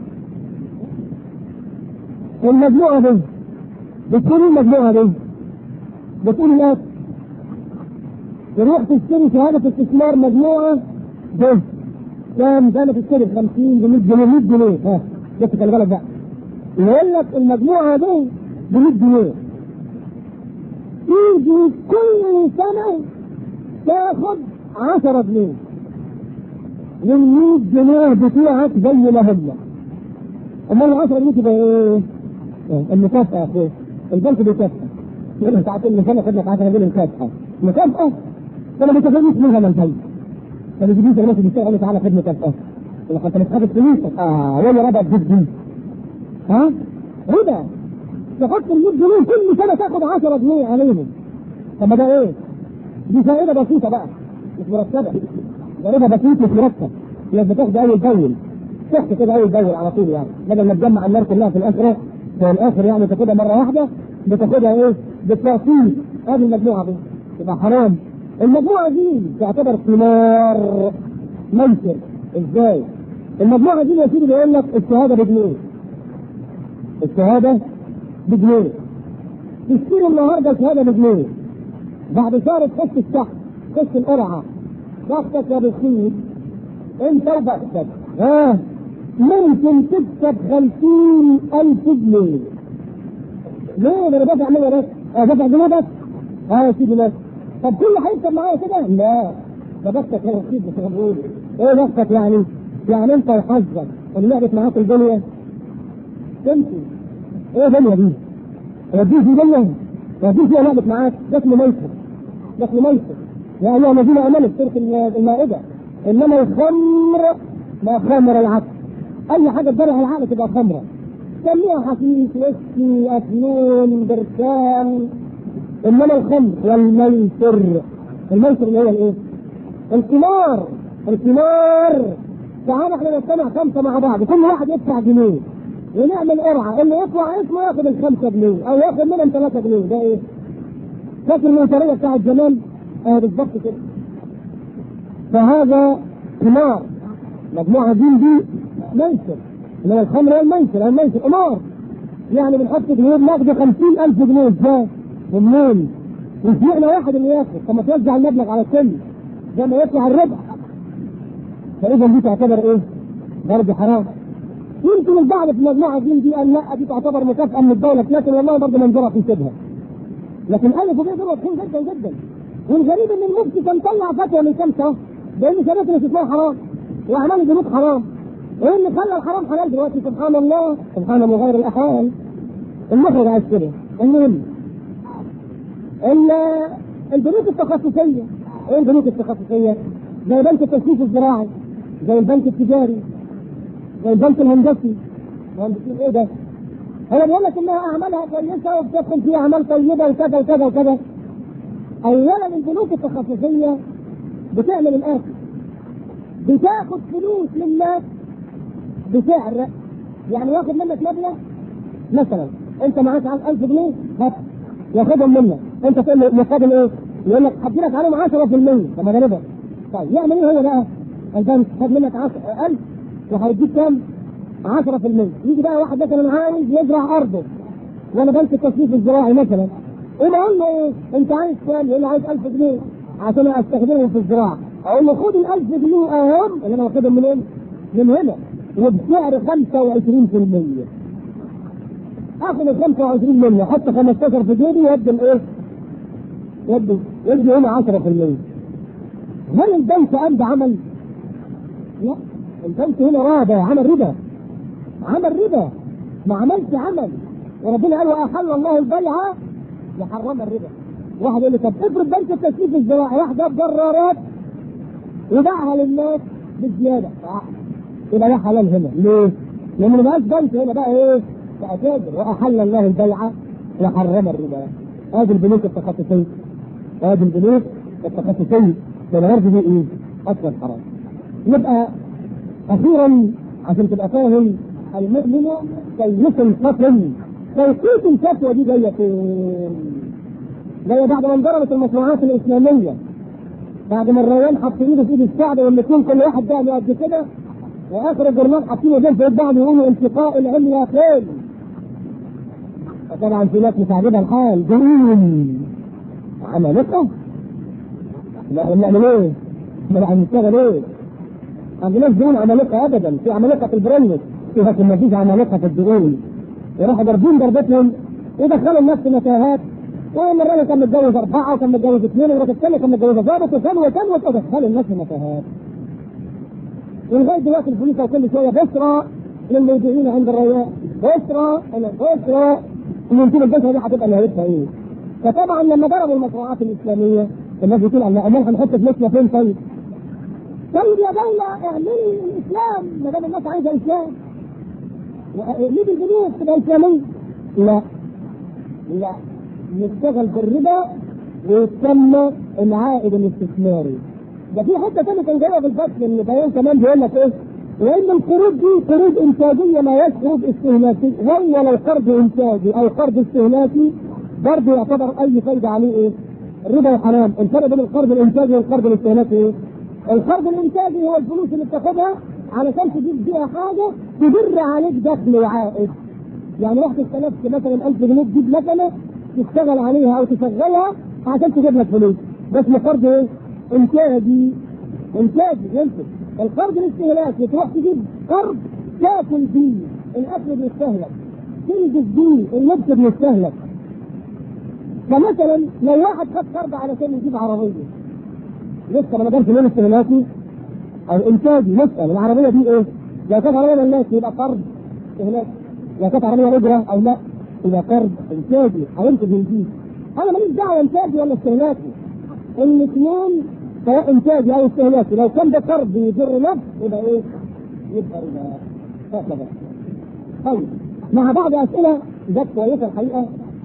المجموعه دي بتقول المجموعه دي بتقول الآن تروح تشتري شهادة استثمار مجموعة جزء كام زي ما تشتري ب 50 ب 100 جنيه 100 جنيه ها بس خلي بالك بقى يقول لك المجموعة دي ب 100 جنيه تيجي كل سنة تاخد 10 جنيه من 100 جنيه بتوعك زي ما هم امال ال 10 جنيه تبقى ايه؟ المكافأة يا اخويا البنك بيكافئ يقول لك ساعتين من سنه خدنا ساعتين نقول مكافاه مكافاه فانا ما تفهمش منها من فايده فما تجيش الناس اللي بيشتغلوا تعالى خد مكافاه يقول لك انت مش خدت فلوسك اه ولا ربع جدي ها ربا تحط ال 100 جنيه كل سنه تاخد 10 جنيه عليهم طب ما ده ايه؟ دي فائده بسيطه بقى مش مرتبه ده ربا بسيط مش مرتب لازم بتاخد اول باول تحت كده اول باول على طول يعني بدل ما تجمع النار كلها في الاخره في الاخر يعني تاخدها مره واحده بتاخدها ايه؟ بالتأصيل هذه المجموعة دي تبقى حرام المجموعة دي تعتبر ثمار ميسر ازاي؟ المجموعة دي يا سيدي بيقول لك الشهادة بجنيه الشهادة بجنيه تشتري النهارده الشهادة بجنيه بعد شهر تخش الشحن تخش القرعة بختك يا بخيل انت وبختك ها ممكن تكسب خمسين ألف جنيه ليه؟ ده انا دافع منها بس اه دافع جنيه بس اه يا سيدي بس طب كله هيكسب معايا كده؟ لا ده بختك يا رشيد مش بقول ايه بختك يعني؟ يعني انت وحظك اللي لعبت معاك الدنيا تمشي ايه دنيا دي؟ هو دي في دنيا؟ هو دي فيها لعبت معاك ده اسمه ميسر ده اسمه ميسر يا ايها الذين امنوا سوره المائده انما الخمر ما خمر العقل اي حاجه تجرح العقل تبقى خمره سميها حشيش ويسكي افيون بركان انما الخمر والميسر الميسر اللي هو الايه؟ القمار القمار تعال احنا نجتمع خمسه مع بعض كل واحد يدفع جنيه ونعمل قرعه اللي يطلع اسمه ياخد الخمسه جنيه او ياخد منهم ثلاثه جنيه ده ايه؟ فاكر اللوتريه بتاعت زمان؟ اه بالظبط كده فهذا قمار مجموعه دين دي ميسر انما الخمر والميسر الميسر قمار يعني بنحط جنيه بناخد 50000 جنيه ازاي؟ ومنين؟ وفينا واحد اللي ياخد طب ما توزع المبلغ على الكل زي ما يطلع الربح فاذا دي تعتبر ايه؟ برضه حرام يمكن البعض في المجموعه دي دي قال لا دي تعتبر مكافاه من الدوله لكن والله برضه منظرها في سيبها لكن الف وباء دول واضحين جدا جدا والغريب ان المفتي كان طلع فتوى من كام شهر بان شهادات الاستثمار حرام واعمال البنوك حرام وايه اللي خلى الحرام حلال دلوقتي سبحان الله سبحان مغير الاحوال المخرج عايز كده المهم البنوك التخصصيه ايه البنوك التخصصيه؟ زي بنك التسويق الزراعي زي البنك التجاري زي البنك الهندسي مهندسين ايه ده؟ هو بيقول لك انها اعمالها كويسه وبتدخل فيها اعمال طيبه وكذا وكذا وكذا اولا البنوك التخصصيه بتعمل الآتي بتاخد فلوس للناس بسعر يعني ياخد منك مبلغ مثلا انت معاك 1000 جنيه هات ياخدهم منك انت تقول له مقابل ايه؟ يقول لك هدي لك عليهم 10% طب ما ده ربا طيب يعمل ايه هو بقى؟ البنك خد منك 1000 وهيديك كام؟ 10% يجي بقى واحد مثلا عايز يزرع ارضه وانا بنك التصريف الزراعي مثلا قوم اقول له ايه؟ انت عايز كام؟ يقول لي عايز 1000 جنيه عشان استخدمهم في الزراعه اقول له خد ال 1000 جنيه اهم اللي انا واخدهم منين؟ من هنا وبسعر 25% اخذ ال 25 منه احط 15 في جيبي وادي الايه؟ يدي يدي هنا 10% هل البنك قام بعمل؟ لا البنك هنا رابع عمل ربا عمل ربا ما عملش عمل وربنا قال واحل الله البيع وحرم الربا واحد يقول لي طب افرض بنك التسليف الزراعي واحد جاب جرارات وباعها للناس بزياده يبقى ده حلال هنا ليه؟ لان ما بقاش بنك هنا بقى ايه؟ بقى تاجر واحل الله البيع وحرم الربا ادي البنوك التخصصيه ادي البنوك التخصصيه بالغرض دي ايه؟ اصلا حرام يبقى اخيرا عشان تبقى فاهم المؤمن كيس الفطن توقيت الفتوى دي جايه فين؟ جايه بعد ما انضربت المشروعات الاسلاميه بعد ما الروان حاطين ايده في ايد الشعب والاثنين كل واحد بقى قد كده واخر الجرنال حاطين ايدين في ايد بعض يقولوا انتقاء العليا فين؟ وطبعا في ناس مش عاجبها الحال جنون عمالقه لا نعمل ايه؟ ما هنشتغل ايه؟ عندناش دون عمالقه ابدا في عمالقه في البرنس لكن ما فيش عمالقه في الدقون يروحوا ضاربين ضربتهم يدخلوا الناس في متاهات وان الراجل كان متجوز اربعه وكان متجوز اثنين والراجل الثاني كان متجوز ضابط وكان وكان ودخلوا الناس في متاهات ولغايه دلوقتي البوليس كل شويه بشرى للموجودين عند الرياء بشرى بشرى ان انتم البشرى دي هتبقى نهايتها ايه؟ فطبعا لما ضربوا المشروعات الاسلاميه الناس بتقول الله امال هنحط فلوسنا فين طيب؟ طيب يا دولة اعملي الاسلام ما دام الناس عايزه اسلام نيجي البنوك تبقى اسلاميه لا لا نشتغل بالربا ويسمى العائد الاستثماري ده في حته ثانيه كان جايه في الفصل ان بيان كمان بيقول لك ايه؟ وان القروض دي قروض انتاجيه ما هياش قروض استهلاكيه ولا لو قرض انتاجي او قرض استهلاكي برضه يعتبر اي فايده عليه ايه؟ الربا وحرام، الفرق بين القرض الانتاجي والقرض الاستهلاكي ايه؟ القرض الانتاجي هو الفلوس اللي بتاخدها علشان تجيب بيها حاجه تدر عليك دخل وعائد. يعني واحد استلفت مثلا 1000 جنيه تجيب مكنه تشتغل عليها او تشغلها عشان تجيب لك فلوس، ده اسمه قرض ايه؟ انتاجي انتاجي ينتج. القرض الاستهلاكي تروح تجيب قرض تاكل بيه، الاكل بيستهلك. تلبس بيه، اللبس بيستهلك. فمثلا لو واحد خد قرض علشان يجيب عربيه لسه ما نقدرش نقول استهلاكي او انتاجي نسال العربيه دي ايه؟ لو كانت عربيه للناس يبقى قرض استهلاكي لو كانت عربيه اجره او لا يبقى قرض انتاجي هينتج يجيب انا ماليش دعوه انتاجي ولا استهلاكي الاثنين سواء انتاجي او استهلاكي لو كان ده قرض يجر نفس يبقى ايه؟ يبقى ربا هكذا طيب مع بعض اسئله جت كويسه الحقيقه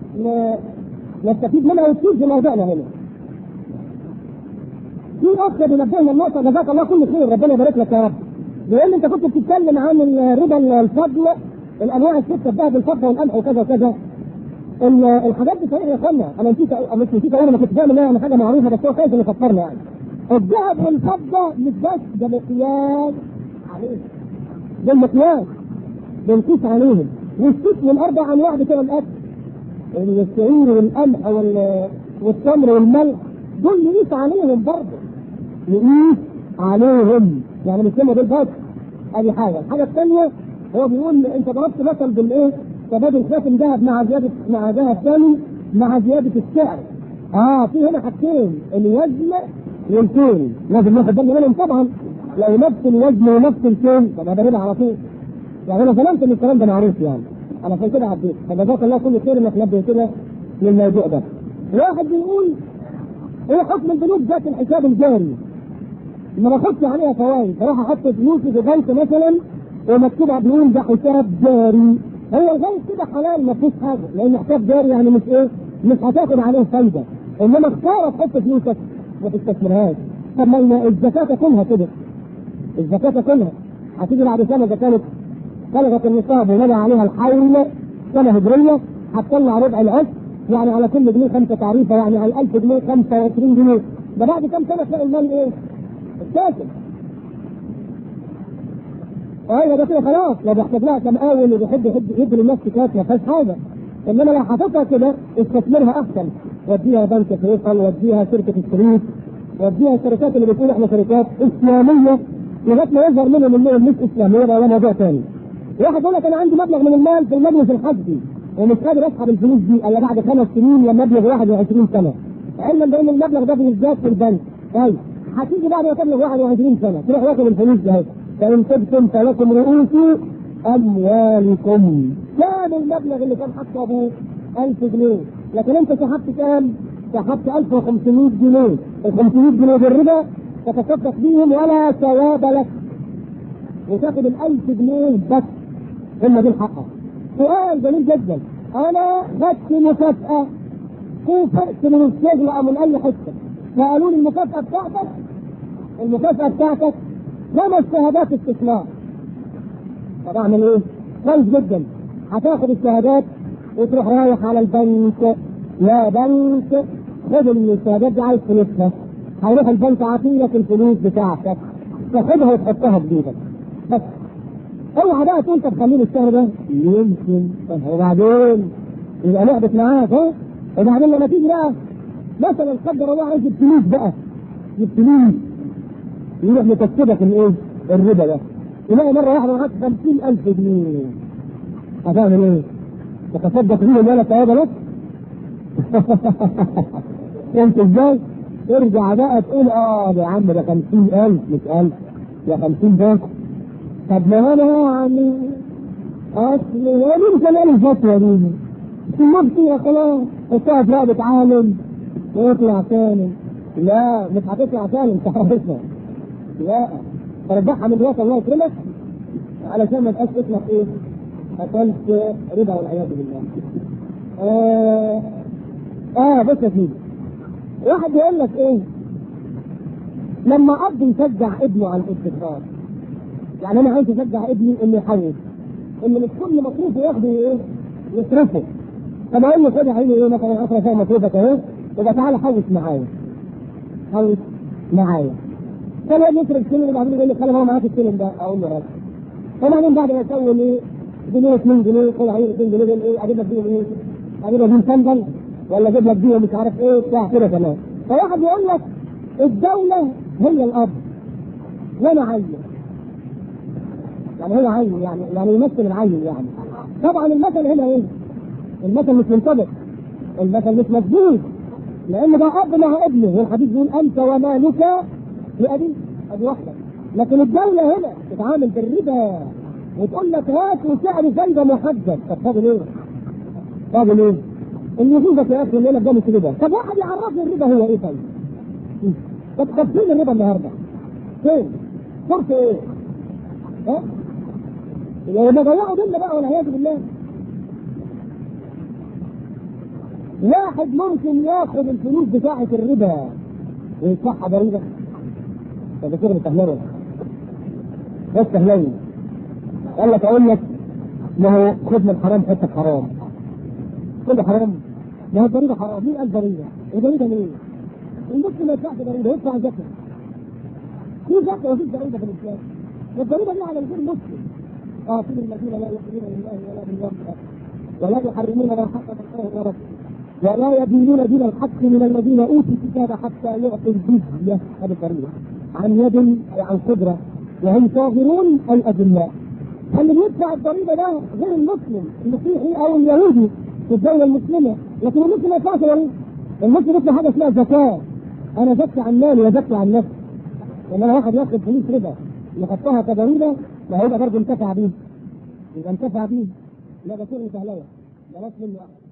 نستفيد منها وتفيد في موضوعنا هنا. في اخ بينبهنا النقطه جزاك الله كل خير ربنا يبارك لك يا رب. بيقول انت كنت بتتكلم عن ربا الفضل الانواع السته الذهب الفضه والقمح وكذا وكذا. الحاجات دي صحيح يا اخوانا انا نسيت مش نسيت اقول انا كنت فاهم انها حاجه معروفه بس هو خايف انه يفكرنا يعني. الذهب والفضه مش بس ده مقياس عليهم. ده مقياس بنقيس عليهم والست من اربع انواع بتوع الاكل الشعير والقمح والتمر والملح دول نقيس عليهم برضه نقيس عليهم يعني مش هم دول بس ادي حاجه الحاجه الثانيه هو بيقول انت ضربت مثل بالايه تبادل خاتم ذهب مع زياده مع ذهب ثاني مع زياده السعر اه في هنا حاجتين الوزن والكيل لازم ناخد بالنا منهم طبعا لو نفس الوزن ونفس الكيل طب هذا ربا على طول يعني انا ظننت ان الكلام ده معروف يعني انا عشان كده عديت فجزاك الله كل خير انك نبهتنا للموضوع ده. واحد بيقول ايه حكم البنوك ذات الحساب الجاري؟ ما باخدش عليها فوائد بروح احط فلوسي في بنك مثلا ومكتوب بيقول ده حساب جاري هو زي كده حلال ما فيش حاجه لان حساب جاري يعني مش ايه؟ مش هتاخد عليه فايده انما اختار تحط فلوسك ما تستثمرهاش طب ما الزكاة كلها كده الزكاة كلها هتيجي بعد سنة إذا كانت بلغت النصاب ومضى عليها الحول سنة هجرية هتطلع ربع العشر يعني على كل جنيه خمسة تعريفة يعني على 1000 جنيه 25 جنيه ده بعد كم سنة تلاقي المال إيه؟ اتاكل ايوه ده كده خلاص لو بيحتاج لها كم اول وبيحب يحب يدي للناس كتاب ما فيهاش حاجه انما لو حاططها كده استثمرها احسن وديها بنك فيصل وديها شركه الشريك وديها الشركات اللي بتقول احنا شركات اسلاميه لغايه ما يظهر منهم انهم مش اسلاميه ده موضوع ثاني. واحد يقول لك انا عندي مبلغ من المال في المجلس الحسبي ومش قادر اسحب الفلوس دي الا بعد خمس سنين لما ابلغ 21 سنه. علما بان المبلغ ده بالذات في البنك. طيب هتيجي بعد ما تبلغ 21 سنه تروح واخد الفلوس دي اهي فان تبتم فلكم رؤوس اموالكم كام المبلغ اللي كان حاطه ابوك 1000 جنيه لكن انت سحبت كام؟ سحبت 1500 جنيه ال 500 جنيه بالربا تتصدق بيهم ولا ثواب لك وتاخد ال 1000 جنيه بس هم دول حقك سؤال جميل جدا انا خدت مكافأة كوفرت من السجن او من اي حته فقالوا لي المكافأة بتاعتك المكافأة بتاعتك خمس شهادات استثمار طب اعمل ايه؟ كويس جدا هتاخد الشهادات وتروح رايح على البنك يا بنك خد الشهادات دي عايز فلوسها هيروح البنك عاطيلك الفلوس بتاعتك تاخدها وتحطها في جيبك بس اوعى بقى تقول طب خليني الشهر ده يمكن طب وبعدين يبقى لعبت معاك ها وبعدين لما تيجي بقى مثلا قدر الله عايز الفلوس بقى الفلوس يروح مكسبك الايه؟ الربا ده تلاقي مره واحده معاك 50000 جنيه هتعمل ايه؟ تتصدق بيهم ولا ثواب لك؟ فهمت ازاي؟ ارجع بقى تقول اه ده يا عم ده 50000 مش 1000 يا 50 بس طب ما انا يعني اصل مين كان قال الفتوى دي؟ سمعت يا خلاص الساعة بقى بتعالج ويطلع تاني لا مش هتطلع تاني انت عارفها لا ترجعها من دلوقتي الله يكرمك علشان ما تبقاش اسمك ايه؟ اكلت ربا والعياذ بالله. آه, اه بص يا سيدي واحد يقول لك ايه؟ لما اب يشجع ابنه على الاستثمار يعني انا عايز اشجع ابني انه يحوش ان مش كل مصروفه ياخده ايه؟ يصرفه طب اقول له خد يا عيني ايه مثلا 10 سنه مصروفك اهو يبقى تعالى حوش معايا حوش معايا كان يصرف سلم وبعدين يقول لي خلي هو معاك السلم ده اقول له راجل وبعدين بعد ما يسوي ايه جنيه 2 جنيه خد عيني 2 جنيه دول ايه اجيب لك بيهم ايه؟ اجيب لك بيهم سندل ولا اجيب لك بيهم مش عارف ايه بتاع كده كمان فواحد يقول لك الدولة هي الأب وأنا عين يعني هو عين يعني يعني يمثل العين يعني طبعا المثل هنا ايه؟ المثل مش منطبق المثل مش مظبوط لأن ده أب مع ابنه والحديث بيقول أنت ومالك لأبي أبي واحدة لكن الدولة هنا تتعامل بالربا وتقول لك هات وسعر فايدة محدد طب فاضل ايه؟ فاضل ايه؟ اللي يجوزك يا اخي الليله ده مش ربا طب واحد يعرفني الربا هو ايه طيب؟ طب طب فين الربا النهارده؟ فين؟ فرصه ايه؟ ها؟ يبقى ضيعوا دول بقى والعياذ بالله واحد ممكن ياخد الفلوس بتاعة الربا ويدفعها ضريبة طب كده بتهلره بس تهلين قال لك اقول لك ما هو خد من الحرام حته حرام كل حرام ما هو الضريبه حرام مين قال ضريبه؟ الضريبه ليه؟ المسلم ما يدفعش ضريبه يدفع زكاه في زكاه وفي ضريبه في الاسلام والضريبه دي على الغير مسلم قاتل الذين لا يؤمنون بالله ولا باليوم الاخر ولا يحرمون ما حرم الله ورسوله ولا يدينون دين الحق من الذين اوتوا الكتاب حتى يعطوا الجزيه هذه الضريبه عن يد أي عن قدره وهم صاغرون اي اذلاء اللي بيدفع الضريبه ده غير المسلم المسيحي او اليهودي في الدوله المسلمه لكن المسلم ما يدفعش ضريبه المسلم يدفع حاجه اسمها زكاه انا زكي عن مالي وزكي عن نفسي لما واحد ياخد فلوس ربا يحطها كضريبه ما هو برضه انتفع بيه يبقى انتفع بيه لا ده شغل سهلوه بلاش منه احد